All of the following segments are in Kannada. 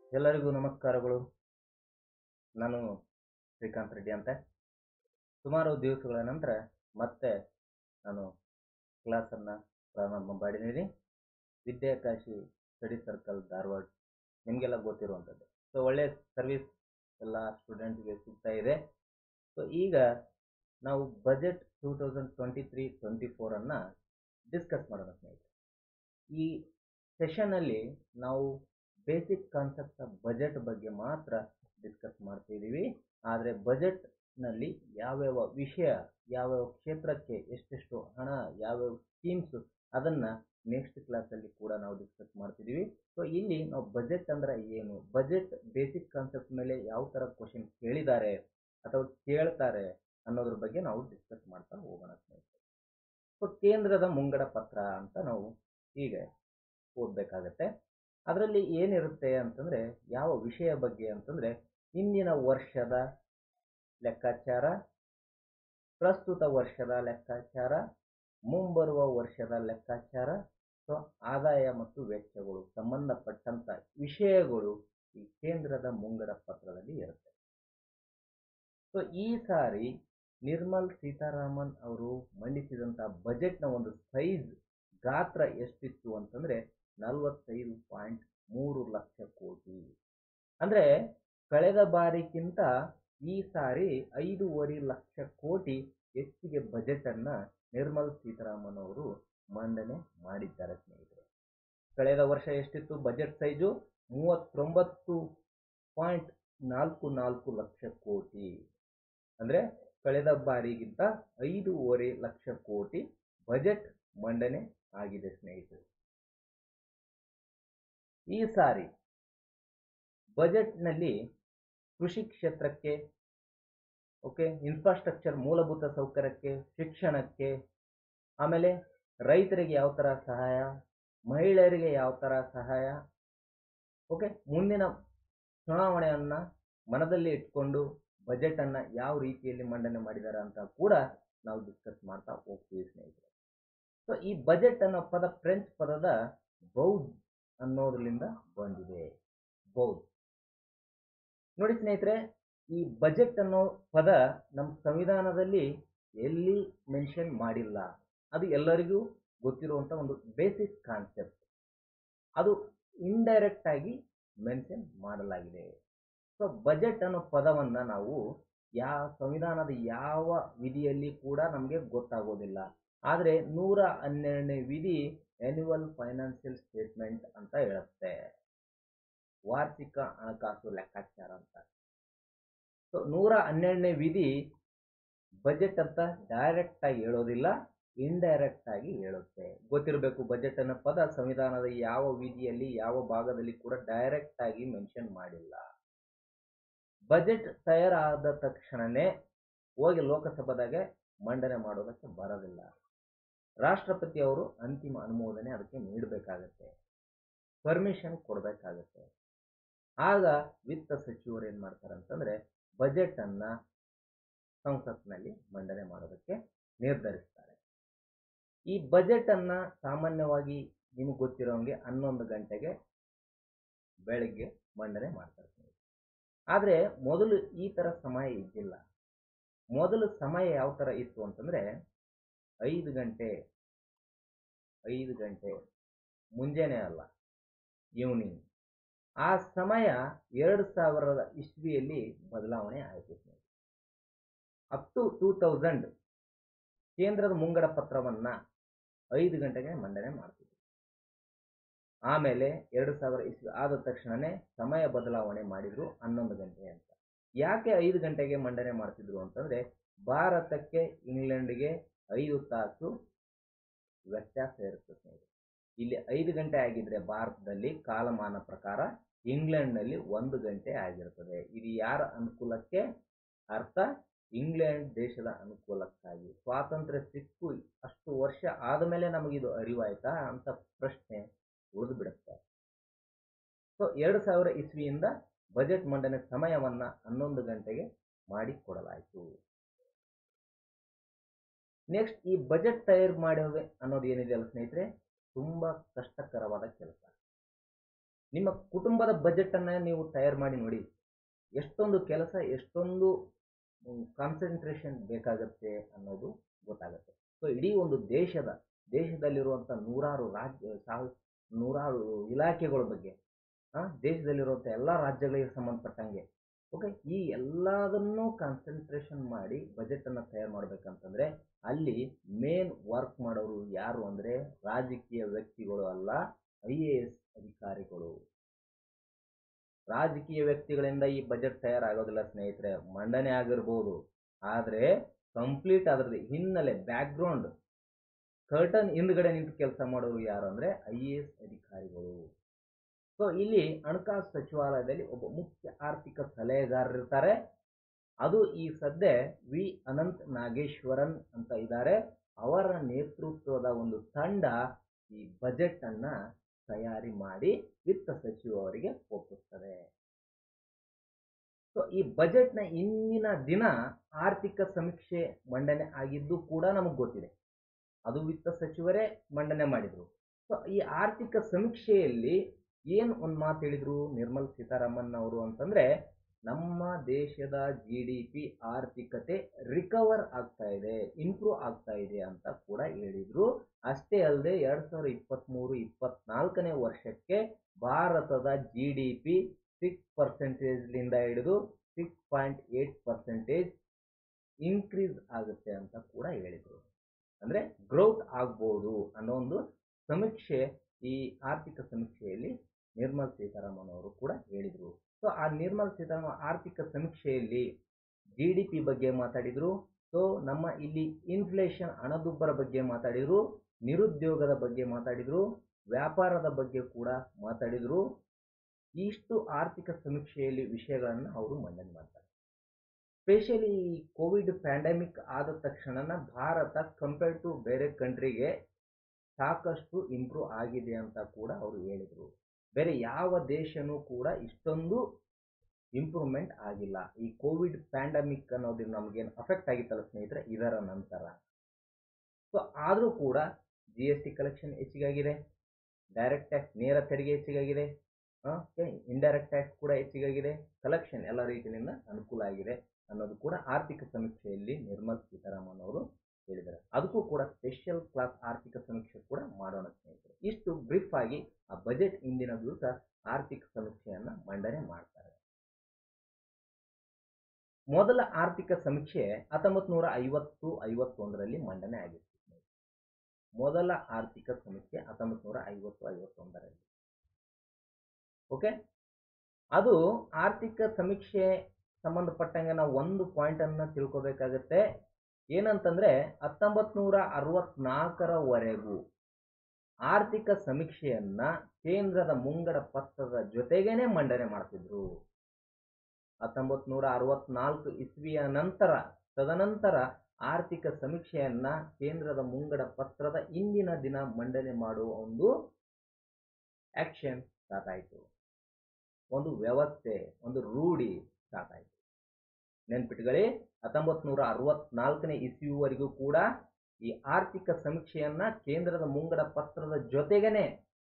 ಎಲ್ಲರಿಗೂ ನಮಸ್ಕಾರಗಳು ನಾನು ಶ್ರೀಕಾಂತ್ ರೆಡ್ಡಿ ಅಂತ ಸುಮಾರು ದಿವಸಗಳ ನಂತರ ಮತ್ತೆ ನಾನು ಕ್ಲಾಸನ್ನು ಪ್ರಾರಂಭ ಮಾಡಿದ್ದೀನಿ ವಿದ್ಯಾಕಾಶಿ ಸ್ಟಡಿ ಸರ್ಕಲ್ ಧಾರವಾಡ ನಿಮಗೆಲ್ಲ ಗೊತ್ತಿರುವಂಥದ್ದು ಸೊ ಒಳ್ಳೆಯ ಸರ್ವಿಸ್ ಎಲ್ಲ ಸ್ಟೂಡೆಂಟ್ಗೆ ಸಿಗ್ತಾ ಇದೆ ಸೊ ಈಗ ನಾವು budget two thousand twenty three twenty ಫೋರನ್ನು ಡಿಸ್ಕಸ್ ಮಾಡೋಣ ಸ್ನೇಹಿತರೆ ಈ ಸೆಷನಲ್ಲಿ ನಾವು ಬೇಸಿಕ್ ಕಾನ್ಸೆಪ್ಟ್ ಆಫ್ ಬಜೆಟ್ ಬಗ್ಗೆ ಮಾತ್ರ ಡಿಸ್ಕಸ್ ಮಾಡ್ತಿದ್ದೀವಿ ಆದರೆ ಬಜೆಟ್ನಲ್ಲಿ ಯಾವ್ಯಾವ ವಿಷಯ ಯಾವ್ಯಾವ ಕ್ಷೇತ್ರಕ್ಕೆ ಎಷ್ಟೆಷ್ಟು ಹಣ ಯಾವ್ಯಾವ ಸ್ಕೀಮ್ಸ್ ಅದನ್ನು ನೆಕ್ಸ್ಟ್ ಕ್ಲಾಸಲ್ಲಿ ಕೂಡ ನಾವು ಡಿಸ್ಕಸ್ ಮಾಡ್ತಿದ್ದೀವಿ ಸೊ ಇಲ್ಲಿ ನಾವು ಬಜೆಟ್ ಅಂದರೆ ಏನು ಬಜೆಟ್ ಬೇಸಿಕ್ ಕಾನ್ಸೆಪ್ಟ್ ಮೇಲೆ ಯಾವ ಥರ ಕ್ವಶನ್ ಕೇಳಿದ್ದಾರೆ ಅಥವಾ ಕೇಳ್ತಾರೆ ಅನ್ನೋದ್ರ ಬಗ್ಗೆ ನಾವು ಡಿಸ್ಕಸ್ ಮಾಡ್ತಾ ಹೋಗೋಣ ಸ್ನೇಹಿತರೆ ಸೊ ಕೇಂದ್ರದ ಮುಂಗಡ ಪತ್ರ ಅಂತ ನಾವು ಹೀಗೆ ಓದಬೇಕಾಗತ್ತೆ ಅದರಲ್ಲಿ ಏನಿರುತ್ತೆ ಅಂತಂದರೆ ಯಾವ ವಿಷಯ ಬಗ್ಗೆ ಅಂತಂದರೆ ಹಿಂದಿನ ವರ್ಷದ ಲೆಕ್ಕಾಚಾರ ಪ್ರಸ್ತುತ ವರ್ಷದ ಲೆಕ್ಕಾಚಾರ ಮುಂಬರುವ ವರ್ಷದ ಲೆಕ್ಕಾಚಾರ ಸೊ ಆದಾಯ ಮತ್ತು ವೆಚ್ಚಗಳು ಸಂಬಂಧಪಟ್ಟಂಥ ವಿಷಯಗಳು ಈ ಕೇಂದ್ರದ ಮುಂಗಡ ಪತ್ರದಲ್ಲಿ ಇರುತ್ತೆ ಸೊ ಈ ಸಾರಿ ನಿರ್ಮಲ್ ಸೀತಾರಾಮನ್ ಅವರು ಮಂಡಿಸಿದಂಥ ಬಜೆಟ್ನ ಒಂದು ಸೈಜ್ ಗಾತ್ರ ಎಷ್ಟಿತ್ತು ಅಂತಂದರೆ ನಲವತ್ತೈದು ಪಾಯಿಂಟ್ ಮೂರು ಲಕ್ಷ ಕೋಟಿ ಅಂದರೆ ಕಳೆದ ಬಾರಿಗಿಂತ ಈ ಸಾರಿ ಐದೂವರೆ ಲಕ್ಷ ಕೋಟಿ ಹೆಚ್ಚಿಗೆ ಬಜೆಟನ್ನು ನಿರ್ಮಲ್ ಸೀತಾರಾಮನ್ ಅವರು ಮಂಡನೆ ಮಾಡಿದ್ದಾರೆ ಸ್ನೇಹಿತರೆ ಕಳೆದ ವರ್ಷ ಎಷ್ಟಿತ್ತು ಬಜೆಟ್ ಸೈಜು ಮೂವತ್ತೊಂಬತ್ತು ಪಾಯಿಂಟ್ ನಾಲ್ಕು ನಾಲ್ಕು ಲಕ್ಷ ಕೋಟಿ ಅಂದರೆ ಕಳೆದ ಬಾರಿಗಿಂತ ಐದೂವರೆ ಲಕ್ಷ ಕೋಟಿ ಬಜೆಟ್ ಮಂಡನೆ ಆಗಿದೆ ಸ್ನೇಹಿತರೆ ಈ ಸಾರಿ ಬಜೆಟ್ನಲ್ಲಿ ಕೃಷಿ ಕ್ಷೇತ್ರಕ್ಕೆ ಓಕೆ ಇನ್ಫ್ರಾಸ್ಟ್ರಕ್ಚರ್ ಮೂಲಭೂತ ಸೌಕರ್ಯಕ್ಕೆ ಶಿಕ್ಷಣಕ್ಕೆ ಆಮೇಲೆ ರೈತರಿಗೆ ಯಾವ ಥರ ಸಹಾಯ ಮಹಿಳೆಯರಿಗೆ ಯಾವ ಥರ ಸಹಾಯ ಓಕೆ ಮುಂದಿನ ಚುನಾವಣೆಯನ್ನು ಮನದಲ್ಲಿ ಇಟ್ಕೊಂಡು ಬಜೆಟನ್ನು ಯಾವ ರೀತಿಯಲ್ಲಿ ಮಂಡನೆ ಮಾಡಿದ್ದಾರೆ ಅಂತ ಕೂಡ ನಾವು ಡಿಸ್ಕಸ್ ಮಾಡ್ತಾ ಹೋಗ್ತೀವಿ ಸ್ನೇಹಿತರೆ ಸೊ ಈ ಬಜೆಟ್ ಅನ್ನೋ ಪದ ಫ್ರೆಂಚ್ ಪದದ ಬೌದ್ ಅನ್ನೋದ್ರಿಂದ ಬಂದಿದೆ ಬೌದ್ ನೋಡಿ ಸ್ನೇಹಿತರೆ ಈ ಬಜೆಟ್ ಅನ್ನೋ ಪದ ನಮ್ಮ ಸಂವಿಧಾನದಲ್ಲಿ ಎಲ್ಲಿ ಮೆನ್ಷನ್ ಮಾಡಿಲ್ಲ ಅದು ಎಲ್ಲರಿಗೂ ಗೊತ್ತಿರುವಂಥ ಒಂದು ಬೇಸಿಕ್ ಕಾನ್ಸೆಪ್ಟ್ ಅದು ಇಂಡೈರೆಕ್ಟ್ ಆಗಿ ಮೆನ್ಷನ್ ಮಾಡಲಾಗಿದೆ ಸೊ ಬಜೆಟ್ ಅನ್ನೋ ಪದವನ್ನು ನಾವು ಯಾವ ಸಂವಿಧಾನದ ಯಾವ ವಿಧಿಯಲ್ಲಿ ಕೂಡ ನಮಗೆ ಗೊತ್ತಾಗೋದಿಲ್ಲ ಆದರೆ ನೂರ ಹನ್ನೆರಡನೇ ವಿಧಿ ಆ್ಯನ್ಯುವಲ್ ಫೈನಾನ್ಷಿಯಲ್ ಸ್ಟೇಟ್ಮೆಂಟ್ ಅಂತ ಹೇಳುತ್ತೆ ವಾರ್ಷಿಕ ಹಣಕಾಸು ಲೆಕ್ಕಾಚಾರ ಅಂತ ಸೊ ನೂರ ಹನ್ನೆರಡನೇ ವಿಧಿ ಬಜೆಟ್ ಅಂತ ಡೈರೆಕ್ಟ್ ಆಗಿ ಹೇಳೋದಿಲ್ಲ ಇಂಡೈರೆಕ್ಟ್ ಆಗಿ ಹೇಳುತ್ತೆ ಗೊತ್ತಿರಬೇಕು ಬಜೆಟ್ ಅನ್ನೋ ಪದ ಸಂವಿಧಾನದ ಯಾವ ವಿಧಿಯಲ್ಲಿ ಯಾವ ಭಾಗದಲ್ಲಿ ಕೂಡ ಡೈರೆಕ್ಟ್ ಆಗಿ ಮೆನ್ಷನ್ ಮಾಡಿಲ್ಲ ಬಜೆಟ್ ತಯಾರಾದ ತಕ್ಷಣವೇ ಹೋಗಿ ಲೋಕಸಭಾದಾಗೆ ಮಂಡನೆ ಮಾಡೋದಕ್ಕೆ ಬರೋದಿಲ್ಲ ರಾಷ್ಟ್ರಪತಿ ಅವರು ಅಂತಿಮ ಅನುಮೋದನೆ ಅದಕ್ಕೆ ನೀಡಬೇಕಾಗತ್ತೆ ಪರ್ಮಿಷನ್ ಕೊಡಬೇಕಾಗತ್ತೆ ಆಗ ವಿತ್ತ ಸಚಿವರು ಏನು ಮಾಡ್ತಾರೆ ಅಂತಂದರೆ ಬಜೆಟನ್ನು ಸಂಸತ್ನಲ್ಲಿ ಮಂಡನೆ ಮಾಡೋದಕ್ಕೆ ನಿರ್ಧರಿಸ್ತಾರೆ ಈ ಬಜೆಟನ್ನು ಸಾಮಾನ್ಯವಾಗಿ ನಿಮಗೆ ಗೊತ್ತಿರೋಂಗೆ ಹನ್ನೊಂದು ಗಂಟೆಗೆ ಬೆಳಗ್ಗೆ ಮಂಡನೆ ಮಾಡ್ತಾರೆ ಆದರೆ ಮೊದಲು ಈ ಥರ ಸಮಯ ಇದ್ದಿಲ್ಲ ಮೊದಲು ಸಮಯ ಯಾವ ಥರ ಇತ್ತು ಅಂತಂದರೆ ಐದು ಗಂಟೆ ಐದು ಗಂಟೆ ಮುಂಜಾನೆ ಅಲ್ಲ ಈವ್ನಿಂಗ್ ಆ ಸಮಯ ಎರಡು ಸಾವಿರದ ಇಸ್ವಿಯಲ್ಲಿ ಬದಲಾವಣೆ ಆಯಿತು ಅಪ್ ಟು ಟೂ ತೌಸಂಡ್ ಕೇಂದ್ರದ ಮುಂಗಡ ಪತ್ರವನ್ನು ಐದು ಗಂಟೆಗೆ ಮಂಡನೆ ಮಾಡ್ತಿದ್ರು ಆಮೇಲೆ ಎರಡು ಸಾವಿರ ಇಸ್ವಿ ಆದ ತಕ್ಷಣವೇ ಸಮಯ ಬದಲಾವಣೆ ಮಾಡಿದರು ಹನ್ನೊಂದು ಗಂಟೆ ಅಂತ ಯಾಕೆ ಐದು ಗಂಟೆಗೆ ಮಂಡನೆ ಮಾಡ್ತಿದ್ರು ಅಂತಂದರೆ ಭಾರತಕ್ಕೆ ಇಂಗ್ಲೆಂಡ್ಗೆ ಐದು ತಾಸು ವ್ಯತ್ಯಾಸ ಇರುತ್ತೆ ಇಲ್ಲಿ ಐದು ಗಂಟೆ ಆಗಿದ್ರೆ ಭಾರತದಲ್ಲಿ ಕಾಲಮಾನ ಪ್ರಕಾರ ಇಂಗ್ಲೆಂಡ್ನಲ್ಲಿ ಒಂದು ಗಂಟೆ ಆಗಿರ್ತದೆ ಇದು ಯಾರ ಅನುಕೂಲಕ್ಕೆ ಅರ್ಥ ಇಂಗ್ಲೆಂಡ್ ದೇಶದ ಅನುಕೂಲಕ್ಕಾಗಿ ಸ್ವಾತಂತ್ರ್ಯ ಸಿಕ್ಕು ಅಷ್ಟು ವರ್ಷ ಆದಮೇಲೆ ನಮಗಿದು ಅರಿವಾಯ್ತಾ ಅಂತ ಪ್ರಶ್ನೆ ಉಳಿದು ಬಿಡುತ್ತೆ ಸೊ ಎರಡು ಸಾವಿರ ಇಸ್ವಿಯಿಂದ ಬಜೆಟ್ ಮಂಡನೆ ಸಮಯವನ್ನು ಹನ್ನೊಂದು ಗಂಟೆಗೆ ಮಾಡಿಕೊಡಲಾಯಿತು ನೆಕ್ಸ್ಟ್ ಈ ಬಜೆಟ್ ತಯಾರು ಮಾಡೋದು ಅನ್ನೋದು ಏನಿದೆ ಅಲ್ಲ ಸ್ನೇಹಿತರೆ ತುಂಬ ಕಷ್ಟಕರವಾದ ಕೆಲಸ ನಿಮ್ಮ ಕುಟುಂಬದ ಬಜೆಟ್ ಅನ್ನ ನೀವು ತಯಾರು ಮಾಡಿ ನೋಡಿ ಎಷ್ಟೊಂದು ಕೆಲಸ ಎಷ್ಟೊಂದು ಕಾನ್ಸಂಟ್ರೇಷನ್ ಬೇಕಾಗತ್ತೆ ಅನ್ನೋದು ಗೊತ್ತಾಗುತ್ತೆ ಸೊ ಇಡೀ ಒಂದು ದೇಶದ ದೇಶದಲ್ಲಿರುವಂಥ ನೂರಾರು ರಾಜ್ಯ ಸಾವ್ ನೂರಾರು ಇಲಾಖೆಗಳ ಬಗ್ಗೆ ಆ, ದೇಶದಲ್ಲಿರುವಂಥ ಎಲ್ಲ ರಾಜ್ಯಗಳಿಗೆ ಸಂಬಂಧಪಟ್ಟಂಗೆ ಓಕೆ ಈ ಎಲ್ಲದನ್ನೂ ಕಾನ್ಸಂಟ್ರೇಷನ್ ಮಾಡಿ ಬಜೆಟ್ ಅನ್ನ ತಯಾರು ಮಾಡ್ಬೇಕಂತಂದ್ರೆ ಅಲ್ಲಿ ಮೇನ್ ವರ್ಕ್ ಮಾಡೋರು ಯಾರು ಅಂದ್ರೆ ರಾಜಕೀಯ ವ್ಯಕ್ತಿಗಳು ಅಲ್ಲ ಐ ಎ ಎಸ್ ಅಧಿಕಾರಿಗಳು ರಾಜಕೀಯ ವ್ಯಕ್ತಿಗಳಿಂದ ಈ ಬಜೆಟ್ ತಯಾರಾಗೋದಿಲ್ಲ ಸ್ನೇಹಿತರೆ ಮಂಡನೆ ಆಗಿರ್ಬೋದು ಆದರೆ ಕಂಪ್ಲೀಟ್ ಅದರದ್ದು ಹಿನ್ನೆಲೆ ಬ್ಯಾಕ್ಗ್ರೌಂಡ್ ಕರ್ಟನ್ ಹಿಂದ್ಗಡೆ ನಿಂತು ಕೆಲಸ ಮಾಡೋರು ಯಾರು ಅಂದ್ರೆ ಐ ಎ ಎಸ್ ಅಧಿಕಾರಿಗಳು ಸೊ ಇಲ್ಲಿ ಹಣಕಾಸು ಸಚಿವಾಲಯದಲ್ಲಿ ಒಬ್ಬ ಮುಖ್ಯ ಆರ್ಥಿಕ ಸಲಹೆಗಾರರಿರ್ತಾರೆ ಅದು ಈ ಸದ್ಯ ವಿ ಅನಂತ್ ನಾಗೇಶ್ವರನ್ ಅಂತ ಇದ್ದಾರೆ ಅವರ ನೇತೃತ್ವದ ಒಂದು ತಂಡ ಈ ಬಜೆಟ್ ಅನ್ನ ತಯಾರಿ ಮಾಡಿ ವಿತ್ತ ಸಚಿವರಿಗೆ ಒಪ್ಪಿಸ್ತದೆ ಸೊ ಈ ಬಜೆಟ್ನ ಇಂದಿನ ದಿನ ಆರ್ಥಿಕ ಸಮೀಕ್ಷೆ ಮಂಡನೆ ಆಗಿದ್ದು ಕೂಡ ನಮಗೆ ಗೊತ್ತಿದೆ ಅದು ವಿತ್ತ ಸಚಿವರೇ ಮಂಡನೆ ಮಾಡಿದ್ರು ಸೊ ಈ ಆರ್ಥಿಕ ಸಮೀಕ್ಷೆಯಲ್ಲಿ ಏನು ಒಂದು ಮಾತು ಹೇಳಿದ್ರು ನಿರ್ಮಲ್ ಸೀತಾರಾಮನ್ ಅವರು ಅಂತಂದ್ರೆ ನಮ್ಮ ದೇಶದ ಜಿ ಡಿ ಪಿ ಆರ್ಥಿಕತೆ ರಿಕವರ್ ಆಗ್ತಾ ಇದೆ ಇಂಪ್ರೂವ್ ಆಗ್ತಾ ಇದೆ ಅಂತ ಕೂಡ ಹೇಳಿದ್ರು ಅಷ್ಟೇ ಅಲ್ಲದೆ ಎರಡ್ ಸಾವಿರದ ಇಪ್ಪತ್ತ್ಮೂರು ಇಪ್ಪತ್ನಾಲ್ಕನೇ ವರ್ಷಕ್ಕೆ ಭಾರತದ ಜಿ ಡಿ ಪಿ ಸಿಕ್ಸ್ ಪರ್ಸೆಂಟೇಜ್ಲಿಂದ ಹಿಡಿದು six point eight percentage increase ಆಗುತ್ತೆ ಅಂತ ಕೂಡ ಹೇಳಿದರು ಅಂದರೆ ಗ್ರೋತ್ ಆಗ್ಬೋದು ಅನ್ನೋ ಒಂದು ಸಮೀಕ್ಷೆ ಈ ಆರ್ಥಿಕ ಸಮೀಕ್ಷೆಯಲ್ಲಿ ನಿರ್ಮಲ್ ಸೀತಾರಾಮನ್ ಅವರು ಕೂಡ ಹೇಳಿದರು ಸೊ ಆ ನಿರ್ಮಲ್ ಸೀತಾರಾಮನ್ ಆರ್ಥಿಕ ಸಮೀಕ್ಷೆಯಲ್ಲಿ ಜಿ ಡಿ ಪಿ ಬಗ್ಗೆ ಮಾತಾಡಿದರು ಸೊ ನಮ್ಮ ಇಲ್ಲಿ ಇನ್ಫ್ಲೇಷನ್ ಹಣದುಬ್ಬರ ಬಗ್ಗೆ ಮಾತಾಡಿದರು ನಿರುದ್ಯೋಗದ ಬಗ್ಗೆ ಮಾತಾಡಿದರು ವ್ಯಾಪಾರದ ಬಗ್ಗೆ ಕೂಡ ಮಾತಾಡಿದರು ಇಷ್ಟು ಆರ್ಥಿಕ ಸಮೀಕ್ಷೆಯಲ್ಲಿ ವಿಷಯಗಳನ್ನು ಅವರು ಮಂಡನೆ ಮಾಡ್ತಾರೆ ಸ್ಪೆಷಲಿ ಕೋವಿಡ್ ಪ್ಯಾಂಡಮಿಕ್ ಆದ ತಕ್ಷಣ ಭಾರತ ಕಂಪೇರ್ ಟು ಬೇರೆ ಕಂಟ್ರಿಗೆ ಸಾಕಷ್ಟು ಇಂಪ್ರೂವ್ ಆಗಿದೆ ಅಂತ ಕೂಡ ಅವರು ಹೇಳಿದರು ಬೇರೆ ಯಾವ ದೇಶನೂ ಕೂಡ ಇಷ್ಟೊಂದು ಇಂಪ್ರೂವ್ಮೆಂಟ್ ಆಗಿಲ್ಲ ಈ ಕೋವಿಡ್ ಪ್ಯಾಂಡಮಿಕ್ ಅನ್ನೋದು ನಮಗೇನು ಅಫೆಕ್ಟ್ ಆಗಿತ್ತಲ್ಲ ಸ್ನೇಹಿತರೆ ಇದರ ನಂತರ ಸೊ ಆದರೂ ಕೂಡ ಜಿ ಎಸ್ ಟಿ ಕಲೆಕ್ಷನ್ ಹೆಚ್ಚಿಗಾಗಿದೆ ಡೈರೆಕ್ಟ್ ಟ್ಯಾಕ್ಸ್ ನೇರ ತೆರಿಗೆ ಹೆಚ್ಚಿಗಾಗಿದೆ ಓಕೆ ಇಂಡೈರೆಕ್ಟ್ ಟ್ಯಾಕ್ಸ್ ಕೂಡ ಹೆಚ್ಚಿಗಾಗಿದೆ ಕಲೆಕ್ಷನ್ ಎಲ್ಲ ರೀತಿಯಿಂದ ಅನುಕೂಲ ಆಗಿದೆ ಅನ್ನೋದು ಕೂಡ ಆರ್ಥಿಕ ಸಮೀಕ್ಷೆಯಲ್ಲಿ ನಿರ್ಮಲ್ ಸೀತಾರಾಮನ್ ಅವರು ಹೇಳಿದ್ದಾರೆ ಅದಕ್ಕೂ ಕೂಡ ಸ್ಪೆಷಲ್ ಕ್ಲಾಸ್ ಆರ್ಥಿಕ ಸಮೀಕ್ಷೆ ಕೂಡ ಮಾಡೋಣ ಸ್ನೇಹಿತರೆ ಇಷ್ಟು ಬ್ರೀಫ್ ಆಗಿ ಆ ಬಜೆಟ್ ಇಂದಿನ ದಿವಸ ಆರ್ಥಿಕ ಸಮೀಕ್ಷೆಯನ್ನ ಮಂಡನೆ ಮಾಡ್ತಾರೆ ಮೊದಲ ಆರ್ಥಿಕ ಸಮೀಕ್ಷೆ ಹತ್ತೊಂಬತ್ತು ನೂರ ಐವತ್ತು ಐವತ್ತೊಂದರಲ್ಲಿ ಮಂಡನೆ ಆಗಿತ್ತು ಮೊದಲ ಆರ್ಥಿಕ ಸಮೀಕ್ಷೆ ಹತ್ತೊಂಬತ್ತು ನೂರ ಐವತ್ತು ಐವತ್ತೊಂದರಲ್ಲಿ ಓಕೆ ಅದು ಆರ್ಥಿಕ ಸಮೀಕ್ಷೆ ಸಂಬಂಧಪಟ್ಟಂಗೆ ನಾವು ಒಂದು ಪಾಯಿಂಟ್ ಅನ್ನ ತಿಳ್ಕೊಬೇಕಾಗತ್ತೆ ಏನಂತಂದ್ರೆ ಹತ್ತೊಂಬತ್ ನೂರ ಅರವತ್ನಾಲ್ಕರವರೆಗೂ ಆರ್ಥಿಕ ಸಮೀಕ್ಷೆಯನ್ನ ಕೇಂದ್ರದ ಮುಂಗಡ ಪತ್ರದ ಜೊತೆಗೇನೆ ಮಂಡನೆ ಮಾಡ್ತಿದ್ರು ಹತ್ತೊಂಬತ್ ನೂರ ಅರವತ್ನಾಲ್ಕು ಇಸ್ವಿಯ ನಂತರ ತದನಂತರ ಆರ್ಥಿಕ ಸಮೀಕ್ಷೆಯನ್ನ ಕೇಂದ್ರದ ಮುಂಗಡ ಪತ್ರದ ಇಂದಿನ ದಿನ ಮಂಡನೆ ಮಾಡುವ ಒಂದು ಆಕ್ಷನ್ ಸ್ಟಾರ್ಟ್ ಆಯಿತು ಒಂದು ವ್ಯವಸ್ಥೆ ಒಂದು ರೂಢಿ ಸ್ಟಾರ್ಟ್ ಆಯಿತು ನೆನ್ಪಿಟ್ಕೊಳ್ಳಿ ಹತ್ತೊಂಬತ್ ನೂರ ಅರವತ್ನಾಲ್ಕನೇ ಇಸ್ವಿವರೆಗೂ ಕೂಡ ಈ ಆರ್ಥಿಕ ಸಮೀಕ್ಷೆಯನ್ನ ಕೇಂದ್ರದ ಮುಂಗಡ ಪತ್ರದ ಜೊತೆಗೇನೆ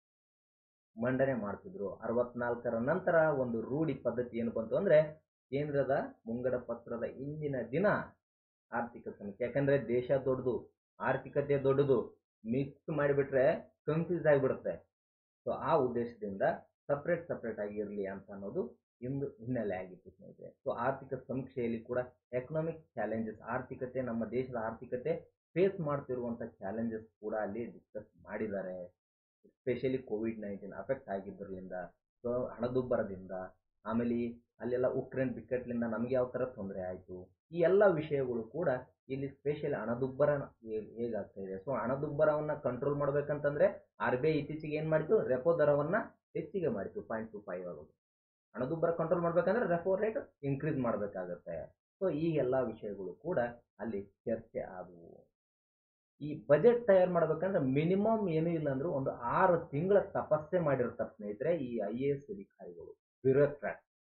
ಮಂಡನೆ ಮಾಡ್ತಿದ್ರು ಅರವತ್ನಾಲ್ಕರ ನಂತರ ಒಂದು ರೂಢಿ ಪದ್ಧತಿ ಏನು ಬಂತು ಅಂದ್ರೆ ಕೇಂದ್ರದ ಮುಂಗಡ ಪತ್ರದ ಇಂದಿನ ದಿನ ಆರ್ಥಿಕ ಸಮೀಕ್ಷೆ ಯಾಕಂದ್ರೆ ದೇಶ ದೊಡ್ಡದು ಆರ್ಥಿಕತೆ ದೊಡ್ಡದು ಮಿಕ್ಸ್ ಮಾಡಿಬಿಟ್ರೆ ಕನ್ಫ್ಯೂಸ್ ಆಗಿಬಿಡುತ್ತೆ ಸೊ ಆ ಉದ್ದೇಶದಿಂದ ಸಪ್ರೇಟ್ ಸಪ್ರೇಟ್ ಆಗಿರಲಿ ಅಂತ ಅನ್ನೋದು ಇಂದು ಹಿನ್ನೆಲೆ ಆಗಿತ್ತು ಸ್ನೇಹಿತರೆ ಸೊ ಆರ್ಥಿಕ ಸಮೀಕ್ಷೆಯಲ್ಲಿ ಕೂಡ ಎಕನಾಮಿಕ್ ಚಾಲೆಂಜಸ್ ಆರ್ಥಿಕತೆ ನಮ್ಮ ದೇಶದ ಆರ್ಥಿಕತೆ ಫೇಸ್ ಮಾಡ್ತಿರುವಂಥ ಚಾಲೆಂಜಸ್ ಕೂಡ ಅಲ್ಲಿ ಡಿಸ್ಕಸ್ ಮಾಡಿದ್ದಾರೆ ಎಸ್ಪೆಷಲಿ ಕೋವಿಡ್ ನೈನ್ಟೀನ್ ಅಫೆಕ್ಟ್ ಆಗಿದ್ದರಿಂದ ಸೊ ಹಣದುಬ್ಬರದಿಂದ ಆಮೇಲೆ ಅಲ್ಲೆಲ್ಲ ಉಕ್ರೇನ್ ಬಿಕ್ಕಟ್ಲಿಂದ ನಮಗೆ ಯಾವ ಥರ ತೊಂದರೆ ಆಯಿತು ಈ ಎಲ್ಲ ವಿಷಯಗಳು ಕೂಡ ಇಲ್ಲಿ ಸ್ಪೆಷಲಿ ಹಣದುಬ್ಬರ ಹೇಗ್ ಹೇಗಾಗ್ತಾ ಇದೆ ಸೊ ಹಣದುಬ್ಬರವನ್ನು ಕಂಟ್ರೋಲ್ ಮಾಡ್ಬೇಕಂತಂದ್ರೆ ಆರ್ ಬಿ ಐ ಇತ್ತೀಚೆಗೆ ಏನು ಮಾಡಿತು ರೆಪೋ ದರವನ್ನು ಹೆಚ್ಚಿಗೆ ಮಾಡಿತು ಪಾಯಿಂಟ್ ಟು ಫೈವ್ ಆಗೋದು ಹಣದುಬ್ಬರ ಕಂಟ್ರೋಲ್ ಮಾಡ್ಬೇಕಂದ್ರೆ ರೆಪೋ ರೇಟ್ ಇನ್ಕ್ರೀಸ್ ಮಾಡಬೇಕಾಗತ್ತೆ ಸೊ ಈ ಎಲ್ಲ ವಿಷಯಗಳು ಕೂಡ ಅಲ್ಲಿ ಚರ್ಚೆ ಆದವು ಈ ಬಜೆಟ್ ತಯಾರು ಮಾಡ್ಬೇಕಂದ್ರೆ ಮಿನಿಮಮ್ ಏನೂ ಇಲ್ಲ ಅಂದ್ರೂ ಒಂದು ಆರು ತಿಂಗಳ ತಪಸ್ಸೆ ಮಾಡಿರ್ತಾರೆ ಸ್ನೇಹಿತರೆ ಈ ಐ ಎ ಎಸ್ ಅಧಿಕಾರಿಗಳು ಬ್ಯೂರೋಕ್ರಾಟ್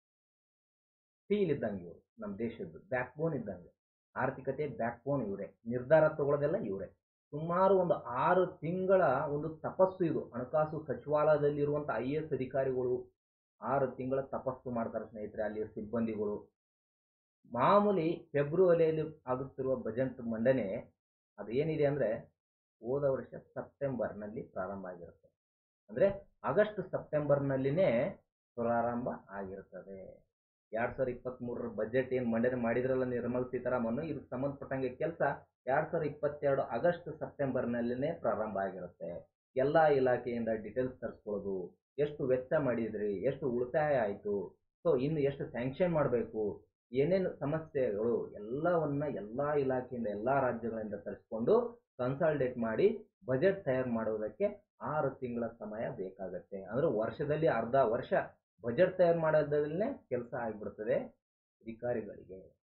ಸ್ಟೀಲ್ ಇದ್ದಂಗೆ ಇವರು ನಮ್ಮ ದೇಶದ್ದು ಬ್ಯಾಕ್ ಬೋನ್ ಇದ್ದಂಗೆ ಆರ್ಥಿಕತೆ ಬ್ಯಾಕ್ ಬೋನ್ ಇವರೇ ನಿರ್ಧಾರ ತಗೊಳ್ಳೋದೆಲ್ಲ ಇವರೇ ಸುಮಾರು ಒಂದು ಆರು ತಿಂಗಳ ಒಂದು ತಪಸ್ಸು ಇದು ಹಣಕಾಸು ಸಚಿವಾಲಯದಲ್ಲಿರುವಂಥ ಐ ಎ ಎಸ್ ಅಧಿಕಾರಿಗಳು ಆರು ತಿಂಗಳ ತಪಸ್ಸು ಮಾಡ್ತಾರೆ ಸ್ನೇಹಿತರೆ ಅಲ್ಲಿಯ ಸಿಬ್ಬಂದಿಗಳು ಮಾಮೂಲಿ ಫೆಬ್ರವರಿಯಲ್ಲಿ ಆಗುತ್ತಿರುವ ಬಜೆಟ್ ಮಂಡನೆ ಅದೇನಿದೆ ಅಂದರೆ ಹೋದ ವರ್ಷ ಸೆಪ್ಟೆಂಬರ್ನಲ್ಲಿ ಪ್ರಾರಂಭ ಆಗಿರುತ್ತೆ ಅಂದರೆ ಆಗಸ್ಟ್ ಸೆಪ್ಟೆಂಬರ್ನಲ್ಲಿನೇ ಪ್ರಾರಂಭ ಆಗಿರ್ತದೆ ಎರಡು ಸಾವಿರದ ಇಪ್ಪತ್ತ್ಮೂರರ ಬಜೆಟ್ ಏನು ಮಂಡನೆ ಮಾಡಿದ್ರಲ್ಲ ನಿರ್ಮಲಾ ಸೀತಾರಾಮನ್ ಇದಕ್ಕೆ ಸಂಬಂಧಪಟ್ಟಂಗೆ ಕೆಲಸ ಎರಡು ಸಾವಿರದ ಇಪ್ಪತ್ತೆರಡು ಆಗಸ್ಟ್ ಸೆಪ್ಟೆಂಬರ್ನಲ್ಲಿನೇ ಪ್ರಾರಂಭ ಆಗಿರುತ್ತೆ ಎಲ್ಲ ಇಲಾಖೆಯಿಂದ ಡೀಟೇಲ್ಸ್ ತರಿಸ್ಕೊಳ್ಳೋದು ಎಷ್ಟು ವೆಚ್ಚ ಮಾಡಿದ್ರಿ ಎಷ್ಟು ಉಳಿತಾಯ ಆಯಿತು ಸೊ ಇನ್ನು ಎಷ್ಟು ಸ್ಯಾಂಕ್ಷನ್ ಮಾಡಬೇಕು ಏನೇನು ಸಮಸ್ಯೆಗಳು ಎಲ್ಲವನ್ನ ಎಲ್ಲ ಇಲಾಖೆಯಿಂದ ಎಲ್ಲ ರಾಜ್ಯಗಳಿಂದ ತರಿಸ್ಕೊಂಡು ಕನ್ಸಾಲ್ಡೇಟ್ ಮಾಡಿ ಬಜೆಟ್ ತಯಾರು ಮಾಡುವುದಕ್ಕೆ ಆರು ತಿಂಗಳ ಸಮಯ ಬೇಕಾಗತ್ತೆ ಅಂದರೆ ವರ್ಷದಲ್ಲಿ ಅರ್ಧ ವರ್ಷ ಬಜೆಟ್ ತಯಾರು ಮಾಡೋದ್ರಲ್ಲೇ ಕೆಲಸ ಆಗಿಬಿಡ್ತದೆ ಅಧಿಕಾರಿಗಳಿಗೆ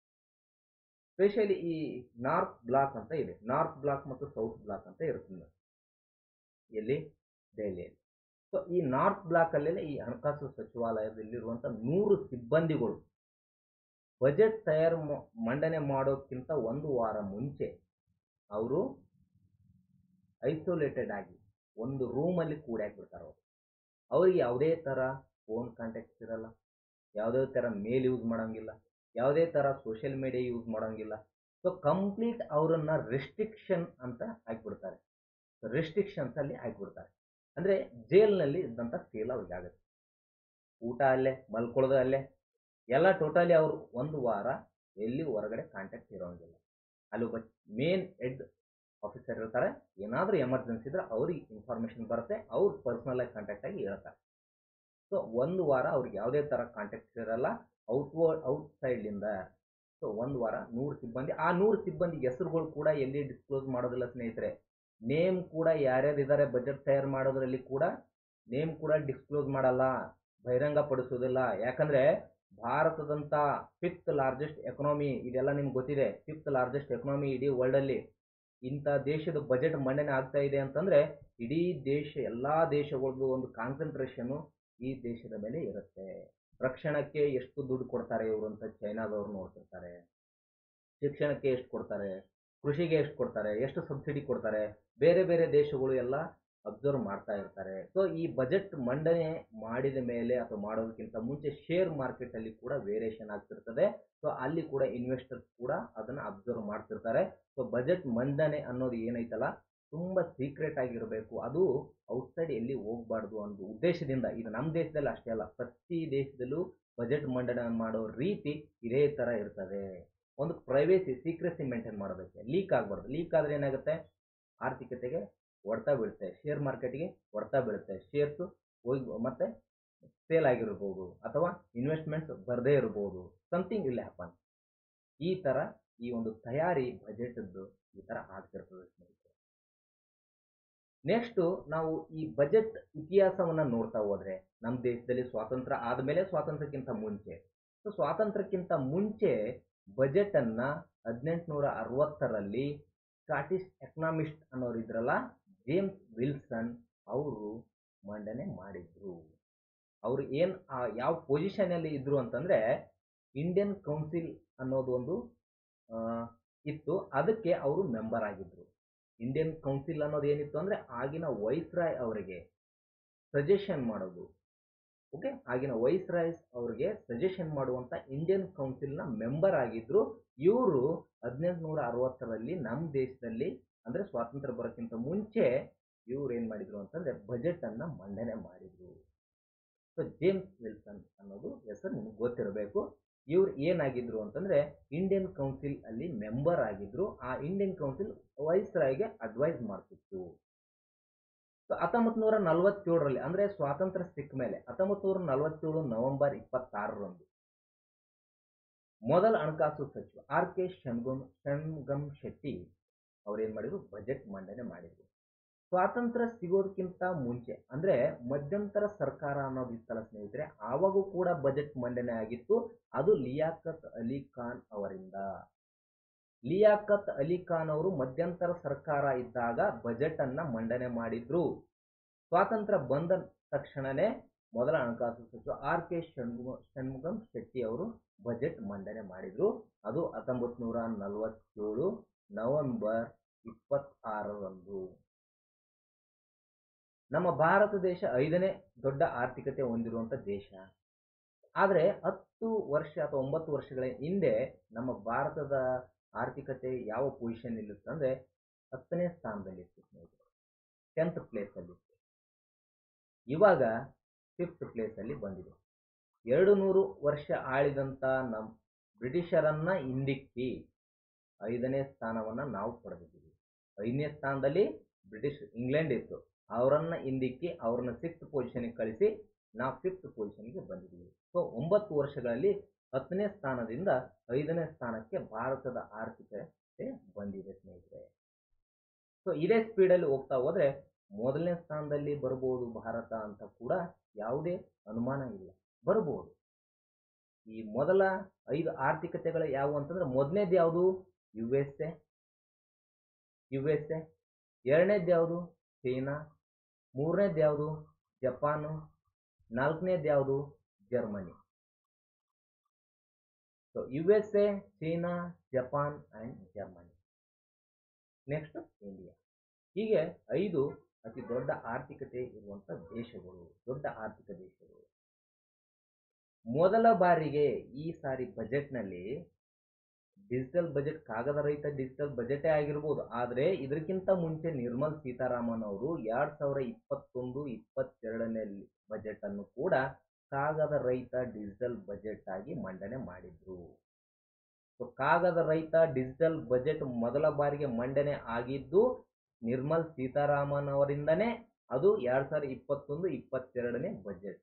ಸ್ಪೆಷಲಿ ಈ ನಾರ್ತ್ ಬ್ಲಾಕ್ ಅಂತ ಇದೆ ನಾರ್ತ್ ಬ್ಲಾಕ್ ಮತ್ತು ಸೌತ್ ಬ್ಲಾಕ್ ಅಂತ ಇರುತ್ತೆ ಎಲ್ಲಿ ದೆಹಲಿಯಲ್ಲಿ ಸೊ ಈ ನಾರ್ತ್ ಬ್ಲಾಕಲ್ಲೇ ಈ ಹಣಕಾಸು ಸಚಿವಾಲಯದಲ್ಲಿರುವಂಥ ನೂರು ಸಿಬ್ಬಂದಿಗಳು ಬಜೆಟ್ ತಯಾರು ಮ- ಮಂಡನೆ ಮಾಡೋಕ್ಕಿಂತ ಒಂದು ವಾರ ಮುಂಚೆ ಅವರು ಐಸೋಲೇಟೆಡ್ ಆಗಿ ಒಂದು ರೂಮಲ್ಲಿ ಕೂಡಾಕ್ಬಿಡ್ತಾರೆ ಅವರು ಅವ್ರಿಗೆ ಯಾವುದೇ ಥರ ಫೋನ್ ಕಾಂಟ್ಯಾಕ್ಟ್ಸ್ ಇರಲ್ಲ ಯಾವುದೇ ಥರ ಮೇಲ್ ಯೂಸ್ ಮಾಡೋಂಗಿಲ್ಲ ಯಾವುದೇ ಥರ ಸೋಷಿಯಲ್ ಮೀಡಿಯಾ ಯೂಸ್ ಮಾಡೋಂಗಿಲ್ಲ ಸೊ ಕಂಪ್ಲೀಟ್ ಅವರನ್ನ ರೆಸ್ಟ್ರಿಕ್ಷನ್ ಅಂತ ಹಾಕ್ಬಿಡ್ತಾರೆ ರೆಸ್ಟ್ರಿಕ್ಷನ್ಸ್ ಅಲ್ಲಿ ಹಾಕ್ಬಿಡ್ತಾರೆ ಅಂದರೆ ಜೈಲ್ನಲ್ಲಿ ಇದ್ದಂಥ ಫೀಲ್ ಅವ್ರಿಗೆ ಆಗುತ್ತೆ ಊಟ ಅಲ್ಲೇ ಮಲ್ಕೊಳ್ಳೋದು ಅಲ್ಲೇ ಎಲ್ಲ ಟೋಟಲಿ ಅವರು ಒಂದು ವಾರ ಎಲ್ಲಿ ಹೊರಗಡೆ ಕಾಂಟ್ಯಾಕ್ಟ್ ಇರೋಂಗಿಲ್ಲ ಅಲ್ಲಿ ಒಬ್ಬ ಮೇನ್ ಹೆಡ್ ಆಫೀಸರ್ ಇರ್ತಾರೆ ಏನಾದರೂ ಎಮರ್ಜೆನ್ಸಿ ಇದ್ರೆ ಅವ್ರಿಗೆ ಇನ್ಫಾರ್ಮೇಷನ್ ಬರುತ್ತೆ ಅವ್ರು ಪರ್ಸ್ನಲ್ ಆಗಿ ಕಾಂಟ್ಯಾಕ್ಟ್ ಆಗಿ ಹೇಳ್ತಾರೆ ಸೊ ಒಂದು ವಾರ ಅವ್ರಿಗೆ ಯಾವುದೇ ಥರ ಕಾಂಟ್ಯಾಕ್ಟ್ ಇರಲ್ಲ ಔಟ್ ಔಟ್ ಸೈಡ್ಲಿಂದ ಸೊ ಒಂದು ವಾರ ನೂರು ಸಿಬ್ಬಂದಿ ಆ ನೂರು ಸಿಬ್ಬಂದಿ ಹೆಸರುಗಳು ಕೂಡ ಎಲ್ಲಿ ಡಿಸ್ಕ್ಲೋಸ್ ಮಾಡೋದಿಲ್ಲ ಸ್ನೇಹಿತರೆ ನೇಮ್ ಕೂಡ ಯಾರ್ಯಾರು ಇದ್ದಾರೆ ಬಜೆಟ್ ತಯಾರು ಮಾಡೋದ್ರಲ್ಲಿ ಕೂಡ ನೇಮ್ ಕೂಡ ಡಿಸ್ಕ್ಲೋಸ್ ಮಾಡಲ್ಲ ಬಹಿರಂಗ ಪಡಿಸೋದಿಲ್ಲ ಯಾಕಂದ್ರೆ ಭಾರತದಂತ ಫಿಫ್ತ್ ಲಾರ್ಜೆಸ್ಟ್ ಎಕನಾಮಿ ಇದೆಲ್ಲ ನಿಮ್ಗೆ ಗೊತ್ತಿದೆ ಫಿಫ್ತ್ ಲಾರ್ಜೆಸ್ಟ್ ಎಕನಾಮಿ ಇಡೀ ವರ್ಲ್ಡಲ್ಲಿ ಇಂಥ ದೇಶದ ಬಜೆಟ್ ಮಂಡನೆ ಆಗ್ತಾ ಇದೆ ಅಂತಂದ್ರೆ ಇಡೀ ದೇಶ ಎಲ್ಲಾ ದೇಶಗಳದ್ದು ಒಂದು ಕಾನ್ಸಂಟ್ರೇಷನ್ ಈ ದೇಶದ ಮೇಲೆ ಇರುತ್ತೆ ರಕ್ಷಣಕ್ಕೆ ಎಷ್ಟು ದುಡ್ಡು ಕೊಡ್ತಾರೆ ಇವರು ಅಂತ ಚೈನಾದವ್ರು ನೋಡ್ತಿರ್ತಾರೆ ಶಿಕ್ಷಣಕ್ಕೆ ಎಷ್ಟು ಕೊಡ್ತಾರೆ ಕೃಷಿಗೆ ಎಷ್ಟು ಕೊಡ್ತಾರೆ ಎಷ್ಟು ಸಬ್ಸಿಡಿ ಕೊಡ್ತಾರೆ ಬೇರೆ ಬೇರೆ ದೇಶಗಳು ಎಲ್ಲ ಅಬ್ಸರ್ವ್ ಮಾಡ್ತಾ ಇರ್ತಾರೆ ಸೊ ಈ ಬಜೆಟ್ ಮಂಡನೆ ಮಾಡಿದ ಮೇಲೆ ಅಥವಾ ಮಾಡೋದಕ್ಕಿಂತ ಮುಂಚೆ ಶೇರ್ ಮಾರ್ಕೆಟ್ ಅಲ್ಲಿ ಕೂಡ ವೇರಿಯೇಷನ್ ಆಗ್ತಿರ್ತದೆ ಸೊ ಅಲ್ಲಿ ಕೂಡ ಇನ್ವೆಸ್ಟರ್ಸ್ ಕೂಡ ಅದನ್ನ ಅಬ್ಸರ್ವ್ ಮಾಡ್ತಿರ್ತಾರೆ ಸೊ ಬಜೆಟ್ ಮಂಡನೆ ಅನ್ನೋದು ಏನೈತಲ್ಲ ತುಂಬಾ ಸೀಕ್ರೆಟ್ ಆಗಿರಬೇಕು ಅದು ಔಟ್ಸೈಡ್ ಎಲ್ಲಿ ಹೋಗ್ಬಾರ್ದು ಅನ್ನೋ ಉದ್ದೇಶದಿಂದ ಇದು ನಮ್ಮ ದೇಶದಲ್ಲಿ ಅಷ್ಟೇ ಅಲ್ಲ ಪ್ರತಿ ದೇಶದಲ್ಲೂ ಬಜೆಟ್ ಮಂಡನೆ ಮಾಡೋ ರೀತಿ ಇದೇ ತರ ಇರ್ತದೆ ಒಂದು ಪ್ರೈವೇಸಿ ಸೀಕ್ರೆಸಿ ಮೇಂಟೈನ್ ಮಾಡಬೇಕು ಲೀಕ್ ಆಗಬಾರ್ದು ಲೀಕ್ ಆದ್ರೆ ಏನಾಗುತ್ತೆ ಆರ್ಥಿಕತೆಗೆ ಹೊಡ್ತಾ ಬೀಳುತ್ತೆ ಶೇರ್ ಮಾರ್ಕೆಟ್ಗೆ ಹೊಡ್ತಾ ಬೀಳುತ್ತೆ ಶೇರ್ಸು ಹೋಗಿ ಮತ್ತೆ ಸೇಲ್ ಆಗಿರ್ಬೋದು ಅಥವಾ ಇನ್ವೆಸ್ಟ್ಮೆಂಟ್ಸ್ ಬರದೇ ಇರ್ಬೋದು ಸಮಥಿಂಗ್ ಇಲ್ಲ ಹ್ಯಾಪನ್ ಈ ಥರ ಈ ಒಂದು ತಯಾರಿ ಬಜೆಟ್ದು ಈ ಥರ ಆಗ್ತಿರ್ತದೆ ಸ್ನೇಹಿತರೆ ನೆಕ್ಸ್ಟು ನಾವು ಈ ಬಜೆಟ್ ಇತಿಹಾಸವನ್ನ ನೋಡ್ತಾ ಹೋದ್ರೆ ನಮ್ಮ ದೇಶದಲ್ಲಿ ಸ್ವಾತಂತ್ರ್ಯ ಆದಮೇಲೆ ಸ್ವಾತಂತ್ರ್ಯಕ್ಕಿಂತ ಮುಂಚೆ ಸೊ ಸ್ವಾತಂತ್ರ್ಯಕ್ಕಿಂತ ಮುಂಚೆ ಬಜೆಟ್ ಅನ್ನ ಹದಿನೆಂಟುನೂರ ಅರವತ್ತರಲ್ಲಿ ಸ್ಕಾಟಿಷ್ ಎಕನಾಮಿಸ್ಟ್ ಅನ್ನೋರು ಇದ್ರಲ್ಲ ಜೇಮ್ಸ್ ವಿಲ್ಸನ್ ಅವರು ಮಂಡನೆ ಮಾಡಿದ್ರು ಅವರು ಏನು ಯಾವ ಪೊಸಿಷನಲ್ಲಿ ಇದ್ರು ಅಂತಂದ್ರೆ ಇಂಡಿಯನ್ ಕೌನ್ಸಿಲ್ ಅನ್ನೋದು ಒಂದು ಆ, ಇತ್ತು ಅದಕ್ಕೆ ಅವರು ಮೆಂಬರ್ ಆಗಿದ್ರು ಇಂಡಿಯನ್ ಕೌನ್ಸಿಲ್ ಅನ್ನೋದು ಏನಿತ್ತು ಅಂದ್ರೆ ಆಗಿನ ವೈಸ್ರಾಯ್ ಅವರಿಗೆ ಸಜೆಷನ್ ಮಾಡೋದು ಓಕೆ ಆಗಿನ ವೈಸ್ರಾಯ್ಸ್ ಅವರಿಗೆ ಸಜೆಷನ್ ಮಾಡುವಂತ ಇಂಡಿಯನ್ ಕೌನ್ಸಿಲ್ನ ಮೆಂಬರ್ ಆಗಿದ್ರು ಇವರು ಹದಿನೆಂಟುನೂರ ಅರವತ್ತರಲ್ಲಿ ನಮ್ಮ ದೇಶದಲ್ಲಿ ಅಂದ್ರೆ ಸ್ವಾತಂತ್ರ್ಯ ಬರೋಕ್ಕಿಂತ ಮುಂಚೆ ಇವ್ರು ಏನ್ ಮಾಡಿದ್ರು ಅಂತಂದ್ರೆ ಬಜೆಟ್ ಅನ್ನ ಮಂಡನೆ ಮಾಡಿದ್ರು ಸೊ ಜೇಮ್ಸ್ ವಿಲ್ಸನ್ ಅನ್ನೋದು ಹೆಸರು ನಿಮ್ಗೆ ಗೊತ್ತಿರಬೇಕು ಇವ್ರು ಏನಾಗಿದ್ರು ಅಂತಂದ್ರೆ ಇಂಡಿಯನ್ ಕೌನ್ಸಿಲ್ ಅಲ್ಲಿ ಮೆಂಬರ್ ಆಗಿದ್ರು ಆ ಇಂಡಿಯನ್ ಕೌನ್ಸಿಲ್ ವೈಸ್ರಾಯ್ಗೆ ಅಡ್ವೈಸ್ ಮಾಡ್ತಿತ್ತು ಸೊ ಹತ್ತೊಂಬತ್ತು ನೂರ ನಲವತ್ತೇಳರಲ್ಲಿ ಅಂದ್ರೆ ಸ್ವಾತಂತ್ರ್ಯ ಸಿಕ್ಕ ಮೇಲೆ ಹತ್ತೊಂಬತ್ತು ನೂರ ನಲವತ್ತೇಳು ನವೆಂಬರ್ ಇಪ್ಪತ್ತಾರರಂದು ಮೊದಲ ಹಣಕಾಸು ಸಚಿವ ಆರ್ ಕೆ ಶಣ್ಗುಮ್ ಶಣ್ಗಮ್ ಶೆಟ್ಟಿ ಅವ್ರೇನ್ ಮಾಡಿದ್ರು ಬಜೆಟ್ ಮಂಡನೆ ಮಾಡಿದ್ರು ಸ್ವಾತಂತ್ರ್ಯ ಸಿಗೋದಕ್ಕಿಂತ ಮುಂಚೆ ಅಂದ್ರೆ ಮಧ್ಯಂತರ ಸರ್ಕಾರ ಅನ್ನೋದು ಇತ್ತಲ್ಲ ಸ್ನೇಹಿತರೆ ಆವಾಗೂ ಕೂಡ ಬಜೆಟ್ ಮಂಡನೆ ಆಗಿತ್ತು ಅದು ಲಿಯಾಕತ್ ಅಲಿ ಖಾನ್ ಅವರಿಂದ ಲಿಯಾಕತ್ ಅಲಿ ಖಾನ್ ಅವರು ಮಧ್ಯಂತರ ಸರ್ಕಾರ ಇದ್ದಾಗ ಬಜೆಟ್ ಅನ್ನ ಮಂಡನೆ ಮಾಡಿದ್ರು ಸ್ವಾತಂತ್ರ್ಯ ಬಂದ ತಕ್ಷಣನೇ ಮೊದಲ ಹಣಕಾಸು ಸಚಿವ ಆರ್ ಕೆ ಷಣ್ಮುಗ ಷಣ್ಮುಗಂ ಶೆಟ್ಟಿ ಅವರು ಬಜೆಟ್ ಮಂಡನೆ ಮಾಡಿದ್ರು ಅದು ಹತ್ತೊಂಬತ್ತು ನೂರ ನಲವತ್ತೇಳು ನವೆಂಬರ್ ಇಪ್ಪತ್ತಾರರಂದು ನಮ್ಮ ಭಾರತ ದೇಶ ಐದನೇ ದೊಡ್ಡ ಆರ್ಥಿಕತೆ ಹೊಂದಿರುವಂಥ ದೇಶ ಆದರೆ ಹತ್ತು ವರ್ಷ ಅಥವಾ ಒಂಬತ್ತು ವರ್ಷಗಳ ಹಿಂದೆ ನಮ್ಮ ಭಾರತದ ಆರ್ಥಿಕತೆ ಯಾವ ಪೊಸಿಷನ್ ಇಲ್ಲಿತ್ತು ಅಂದರೆ ಹತ್ತನೇ ಸ್ಥಾನದಲ್ಲಿತ್ತು ಸ್ನೇಹಿತರೆ ಟೆಂತ್ ಪ್ಲೇಸಲ್ಲಿತ್ತು ಇವಾಗ ಫಿಫ್ತ್ ಪ್ಲೇಸಲ್ಲಿ ಬಂದಿದೆ ಎರಡು ನೂರು ವರ್ಷ ಆಳಿದಂಥ ನಮ್ಮ ಬ್ರಿಟಿಷರನ್ನ ಹಿಂದಿಕ್ಕಿ ಐದನೇ ಸ್ಥಾನವನ್ನು ನಾವು ಪಡೆದಿದ್ದೀವಿ ಐದನೇ ಸ್ಥಾನದಲ್ಲಿ ಬ್ರಿಟಿಷ್ ಇಂಗ್ಲೆಂಡ್ ಇತ್ತು ಅವರನ್ನ ಹಿಂದಿಕ್ಕಿ ಅವ್ರನ್ನ ಸಿಕ್ಸ್ತ್ ಪೊಸಿಷನ್ಗೆ ಕಳಿಸಿ ನಾವು ಫಿಫ್ತ್ ಪೊಸಿಷನ್ಗೆ ಬಂದಿದ್ದೀವಿ ಸೊ ಒಂಬತ್ತು ವರ್ಷಗಳಲ್ಲಿ ಹತ್ತನೇ ಸ್ಥಾನದಿಂದ ಐದನೇ ಸ್ಥಾನಕ್ಕೆ ಭಾರತದ ಆರ್ಥಿಕತೆ ಬಂದಿದೆ ಸ್ನೇಹಿತರೆ ಸೊ ಇದೇ ಸ್ಪೀಡಲ್ಲಿ ಹೋಗ್ತಾ ಹೋದ್ರೆ ಮೊದಲನೇ ಸ್ಥಾನದಲ್ಲಿ ಬರ್ಬೋದು ಭಾರತ ಅಂತ ಕೂಡ ಯಾವುದೇ ಅನುಮಾನ ಇಲ್ಲ ಬರ್ಬೋದು ಈ ಮೊದಲ ಐದು ಆರ್ಥಿಕತೆಗಳು ಯಾವುವು ಅಂತಂದ್ರೆ ಮೊದಲನೇದು ಯಾವುದು U S A U S A ಎರಡನೇದು ಯಾವುದು ಚೈನಾ ಮೂರನೇದು ಯಾವುದು ಜಪಾನು ನಾಲ್ಕನೇದು ಯಾವುದು Germany so U S A China Japan and Germany next India ಹೀಗೆ ಐದು ಅತಿ ದೊಡ್ಡ ಆರ್ಥಿಕತೆ ಇರುವಂಥ ದೇಶಗಳು ದೊಡ್ಡ ಆರ್ಥಿಕ ದೇಶಗಳು ಮೊದಲ ಬಾರಿಗೆ ಈ ಸಾರಿ ಬಜೆಟ್ನಲ್ಲಿ ಡಿಜಿಟಲ್ ಬಜೆಟ್ ಕಾಗದ ರಹಿತ ಡಿಜಿಟಲ್ ಬಜೆಟೇ ಆಗಿರ್ಬೋದು ಆದರೆ ಇದಕ್ಕಿಂತ ಮುಂಚೆ ನಿರ್ಮಲ್ ಸೀತಾರಾಮನ್ ಅವರು ಎರಡು ಸಾವಿರ ಇಪ್ಪತ್ತೊಂದು ಇಪ್ಪತ್ತೆರಡನೇ ಬಜೆಟ್ ಅನ್ನು ಕೂಡ ಕಾಗದ ರಹಿತ ಡಿಜಿಟಲ್ ಬಜೆಟ್ ಆಗಿ ಮಂಡನೆ ಮಾಡಿದ್ರು ಸೊ ಕಾಗದ ರಹಿತ ಡಿಜಿಟಲ್ ಬಜೆಟ್ ಮೊದಲ ಬಾರಿಗೆ ಮಂಡನೆ ಆಗಿದ್ದು ನಿರ್ಮಲ್ ಸೀತಾರಾಮನ್ ಅವರಿಂದನೇ ಅದು ಎರಡ್ ಸಾವಿರದ ಇಪ್ಪತ್ತೊಂದು ಇಪ್ಪತ್ತೆರಡನೇ ಬಜೆಟ್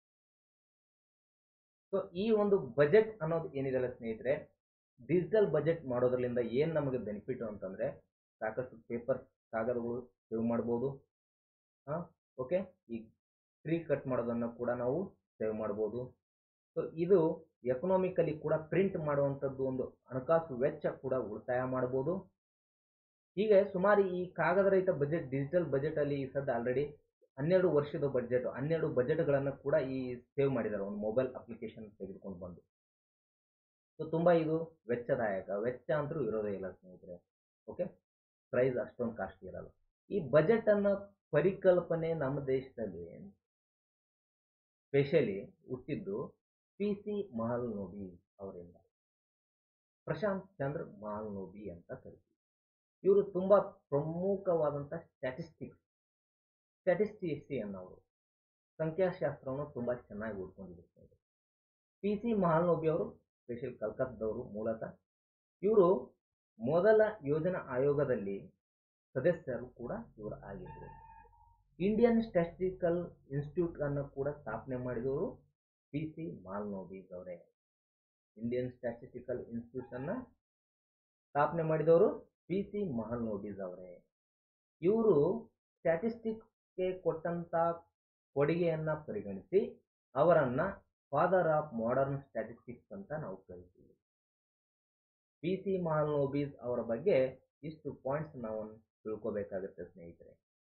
ಸೊ ಈ ಒಂದು ಬಜೆಟ್ ಅನ್ನೋದು ಏನಿದೆಲ್ಲ ಸ್ನೇಹಿತರೆ ಡಿಜಿಟಲ್ ಬಜೆಟ್ ಮಾಡೋದ್ರಿಂದ ಏನು ನಮಗೆ ಬೆನಿಫಿಟ್ ಅಂತಂದರೆ ಸಾಕಷ್ಟು ಪೇಪರ್ ಕಾಗದಗಳು ಸೇವ್ ಮಾಡ್ಬೋದು ಹಾಂ ಓಕೆ ಈ ಟ್ರೀ ಕಟ್ ಮಾಡೋದನ್ನು ಕೂಡ ನಾವು ಸೇವ್ ಮಾಡ್ಬೋದು ಸೊ ಇದು ಎಕನಾಮಿಕಲಿ ಕೂಡ ಪ್ರಿಂಟ್ ಮಾಡುವಂಥದ್ದು ಒಂದು ಹಣಕಾಸು ವೆಚ್ಚ ಕೂಡ ಉಳಿತಾಯ ಮಾಡ್ಬೋದು ಹೀಗೆ ಸುಮಾರು ಈ ಕಾಗದ ರಹಿತ ಬಜೆಟ್ ಡಿಜಿಟಲ್ ಬಜೆಟಲ್ಲಿ ಈ ಸದ್ಯ ಆಲ್ರೆಡಿ ಹನ್ನೆರಡು ವರ್ಷದ ಬಜೆಟ್ ಹನ್ನೆರಡು ಬಜೆಟ್ಗಳನ್ನು ಕೂಡ ಈ ಸೇವ್ ಮಾಡಿದ್ದಾರೆ ಒಂದು ಮೊಬೈಲ್ ಅಪ್ಲಿಕೇಶನ್ ತೆಗೆದುಕೊಂಡು ಬಂದು ಸೊ ತುಂಬ ಇದು ವೆಚ್ಚದಾಯಕ ವೆಚ್ಚ ಅಂತೂ ಇರೋದೇ ಇಲ್ಲ ಸ್ನೇಹಿತರೆ ಓಕೆ ಪ್ರೈಸ್ ಅಷ್ಟೊಂದು ಕಾಸ್ಟ್ಲಿ ಇರಲ್ಲ ಈ ಬಜೆಟನ್ನು ಪರಿಕಲ್ಪನೆ ನಮ್ಮ ದೇಶದಲ್ಲಿ ಸ್ಪೆಷಲಿ ಹುಟ್ಟಿದ್ದು ಪಿ ಸಿ ಮಹಲ್ನೋಬಿ ಅವರಿಂದ ಪ್ರಶಾಂತ್ ಚಂದ್ರ ಮಹಲ್ನೋಬಿ ಅಂತ ಕರಿತೀವಿ ಇವರು ತುಂಬ ಪ್ರಮುಖವಾದಂಥ ಸ್ಟ್ಯಾಟಿಸ್ಟಿಕ್ಸ್ ಸ್ಟ್ಯಾಟಿಸ್ಟಿಷಿಯನ್ ಅವರು ಸಂಖ್ಯಾಶಾಸ್ತ್ರವನ್ನು ತುಂಬ ಚೆನ್ನಾಗಿ ಓದ್ಕೊಂಡಿರ್ತಾರೆ ಪಿ ಸಿ ಮಹಾಲ್ನೋಬಿ ಅವರು ಸ್ಪೆಷಲ್ ಕಲ್ಕತ್ತಾದವರು ಮೂಲತಃ ಇವರು ಮೊದಲ ಯೋಜನಾ ಆಯೋಗದಲ್ಲಿ ಸದಸ್ಯರು ಕೂಡ ಇವರು ಆಗಿದ್ದರು ಇಂಡಿಯನ್ ಸ್ಟ್ಯಾಟಿಸ್ಟಿಕಲ್ ಇನ್ಸ್ಟಿಟ್ಯೂಟ್ ಅನ್ನು ಕೂಡ ಸ್ಥಾಪನೆ ಮಾಡಿದವರು ಪಿ ಸಿ ಮಾಲ್ನೋಬೀಸ್ ಅವರೇ ಇಂಡಿಯನ್ ಸ್ಟ್ಯಾಟಿಸ್ಟಿಕಲ್ ಇನ್ಸ್ಟಿಟ್ಯೂಷನ್ನ ಸ್ಥಾಪನೆ ಮಾಡಿದವರು ಪಿ ಸಿ ಮಹಲ್ನೋಬೀಸ್ ಅವರೇ ಇವರು ಸ್ಟ್ಯಾಟಿಸ್ಟಿಕ್ಸ್ಗೆ ಕೊಟ್ಟಂಥ ಕೊಡುಗೆಯನ್ನು ಪರಿಗಣಿಸಿ ಅವರನ್ನು ಫಾದರ್ ಆಫ್ ಮಾಡರ್ನ್ ಸ್ಟ್ಯಾಟಿಸ್ಟಿಕ್ಸ್ ಅಂತ ನಾವು ಕರಿತೀವಿ ಪಿ ಸಿ ಮಹಲ್ನೋಬೀಸ್ ಅವರ ಬಗ್ಗೆ ಇಷ್ಟು ಪಾಯಿಂಟ್ಸ್ ನಾವು ತಿಳ್ಕೋಬೇಕಾಗುತ್ತೆ ಸ್ನೇಹಿತರೆ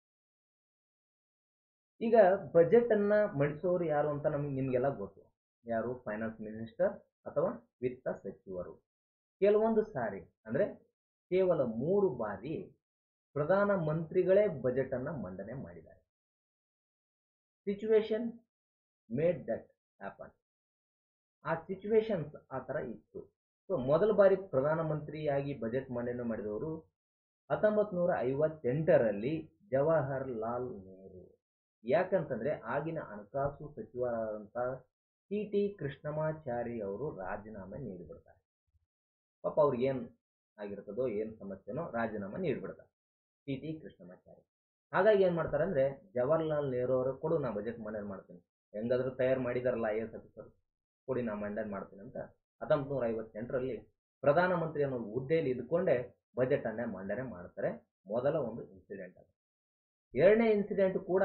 ಈಗ ಬಜೆಟ್ ಅನ್ನ ಮಂಡಿಸೋರು ಯಾರು ಅಂತ ನಮ್ಗೆ ನಿಮಗೆಲ್ಲ ಗೊತ್ತು ಯಾರು ಫೈನಾನ್ಸ್ ಮಿನಿಸ್ಟರ್ ಅಥವಾ ವಿತ್ತ ಸಚಿವರು ಕೆಲವೊಂದು ಸಾರಿ ಅಂದರೆ ಕೇವಲ ಮೂರು ಬಾರಿ ಪ್ರಧಾನ ಮಂತ್ರಿಗಳೇ ಬಜೆಟ್ ಅನ್ನ ಮಂಡನೆ ಮಾಡಿದ್ದಾರೆ ಸಿಚುವೇಶನ್ ಮೇಡ್ ದಟ್ ಹ್ಯಾಪನ್ ಆ ಸಿಚುವೇಶನ್ಸ್ ಆ ಥರ ಇತ್ತು ಸೊ ಮೊದಲ ಬಾರಿ ಪ್ರಧಾನಮಂತ್ರಿಯಾಗಿ ಬಜೆಟ್ ಮಂಡನೆ ಮಾಡಿದವರು ಹತ್ತೊಂಬತ್ತು ನೂರ ಐವತ್ತೆಂಟರಲ್ಲಿ ಜವಾಹರ್ ಲಾಲ್ ನೆಹರು ಯಾಕಂತಂದ್ರೆ ಆಗಿನ ಹಣಕಾಸು ಸಚಿವರಾದಂಥ ಟಿ ಟಿ ಕೃಷ್ಣಮಾಚಾರಿ ಅವರು ರಾಜೀನಾಮೆ ನೀಡಿಬಿಡ್ತಾರೆ ಪಾಪ ಅವ್ರಿಗೆ ಏನು ಆಗಿರ್ತದೋ ಏನು ಸಮಸ್ಯೆನೋ ರಾಜೀನಾಮೆ ನೀಡಿಬಿಡ್ತಾರೆ ಟಿ ಟಿ ಕೃಷ್ಣಮಾಚಾರಿ ಹಾಗಾಗಿ ಏನು ಮಾಡ್ತಾರೆ ಅಂದರೆ ಜವಾಹರ್ಲಾಲ್ ನೆಹರು ಅವರು ಕೊಡು ನಾ ಬಜೆಟ್ ಮಂಡನೆ ಮಾಡ್ತೀನಿ ಹೆಂಗಾದ್ರೂ ತಯಾರು ಮಾಡಿದಾರಲ್ಲ ಐ ಎಸ್ ಆಫೀಸರ್ ಕೊಡಿ ನಾ ಮಂಡನೆ ಮಾಡ್ತೀನಿ ಅಂತ ಹತ್ತೊಂಬತ್ತು ನೂರ ಐವತ್ತೆಂಟರಲ್ಲಿ ಪ್ರಧಾನಮಂತ್ರಿ ಅನ್ನೋ ಹುದ್ದೆಯಲ್ಲಿ ಇದ್ಕೊಂಡೇ ಬಜೆಟ್ ಅನ್ನೇ ಮಂಡನೆ ಮಾಡ್ತಾರೆ ಮೊದಲ ಒಂದು ಇನ್ಸಿಡೆಂಟ್ ಅದು ಎರಡನೇ ಇನ್ಸಿಡೆಂಟ್ ಕೂಡ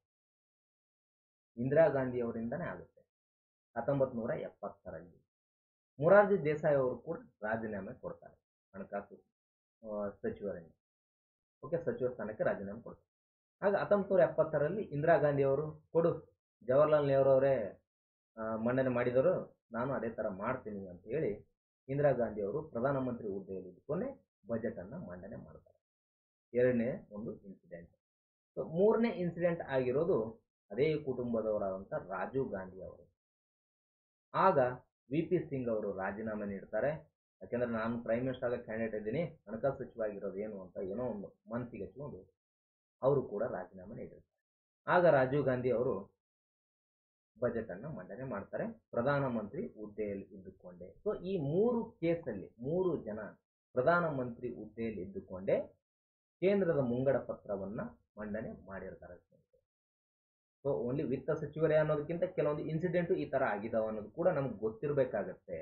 ಇಂದಿರಾ ಗಾಂಧಿ ಅವರಿಂದನೇ ಆಗುತ್ತೆ ಹತ್ತೊಂಬತ್ತು ನೂರ ಎಪ್ಪತ್ತರಲ್ಲಿ ಮೊರಾರ್ಜಿ ದೇಸಾಯಿ ಅವರು ಕೂಡ ರಾಜೀನಾಮೆ ಕೊಡ್ತಾರೆ ಹಣಕಾಸು ಸಚಿವರಿಂದ ಓಕೆ ಸಚಿವ ಸ್ಥಾನಕ್ಕೆ ರಾಜೀನಾಮೆ ಕೊಡ್ತಾರೆ ಆಗ ಹತ್ತೊಂಬತ್ತು ನೂರ ಎಪ್ಪತ್ತರಲ್ಲಿ ಇಂದಿರಾ ಗಾಂಧಿ ಅವರು ಕೊಡು ಜವಾಹರ್ಲಾಲ್ ನೆಹರು ಅವರೇ ಮಂಡನೆ ಮಾಡಿದರು ನಾನು ಅದೇ ಥರ ಮಾಡ್ತೀನಿ ಅಂತ ಹೇಳಿ ಇಂದಿರಾ ಗಾಂಧಿ ಅವರು ಪ್ರಧಾನಮಂತ್ರಿ ಹುದ್ದೆಯಲ್ಲಿ ಇದ್ಕೊಂಡೆ ಬಜೆಟನ್ನು ಮಂಡನೆ ಮಾಡ್ತಾರೆ ಎರಡನೇ ಒಂದು ಇನ್ಸಿಡೆಂಟ್ ಸೊ ಮೂರನೇ ಇನ್ಸಿಡೆಂಟ್ ಆಗಿರೋದು ಅದೇ ಕುಟುಂಬದವರಾದಂಥ ರಾಜೀವ್ ಗಾಂಧಿ ಅವರು ಆಗ ವಿ ಪಿ ಸಿಂಗ್ ಅವರು ರಾಜೀನಾಮೆ ನೀಡ್ತಾರೆ ಯಾಕೆಂದ್ರೆ ನಾನು ಪ್ರೈಮ್ ಮಿನಿಸ್ಟರ್ ಆಗ ಕ್ಯಾಂಡಿಡೇಟ್ ಇದ್ದೀನಿ ಹಣಕಾಸು ಸಚಿವ ಆಗಿರೋದು ಏನು ಅಂತ ಏನೋ ಒಂದು ಮನಸ್ಸಿಗೆ ಹಚ್ಕೊಂಡು ಅವರು ಕೂಡ ರಾಜೀನಾಮೆ ನೀಡಿರ್ತಾರೆ ಆಗ ರಾಜೀವ್ ಗಾಂಧಿ ಅವರು ಬಜೆಟ್ ಅನ್ನು ಮಂಡನೆ ಮಾಡ್ತಾರೆ ಪ್ರಧಾನಮಂತ್ರಿ ಹುದ್ದೆಯಲ್ಲಿ ಇದ್ದುಕೊಂಡೆ ಸೊ ಈ ಮೂರು ಕೇಸಲ್ಲಿ ಮೂರು ಜನ ಪ್ರಧಾನಮಂತ್ರಿ ಹುದ್ದೆಯಲ್ಲಿ ಇದ್ದುಕೊಂಡೇ ಕೇಂದ್ರದ ಮುಂಗಡ ಪತ್ರವನ್ನ ಮಂಡನೆ ಮಾಡಿರ್ತಾರೆ ಸೊ ಓನ್ಲಿ ವಿತ್ತ ಸಚಿವರೇ ಅನ್ನೋದಕ್ಕಿಂತ ಕೆಲವೊಂದು ಇನ್ಸಿಡೆಂಟು ಈ ತರ ಆಗಿದಾವ ಅನ್ನೋದು ಕೂಡ ನಮ್ಗೆ ಗೊತ್ತಿರಬೇಕಾಗತ್ತೆ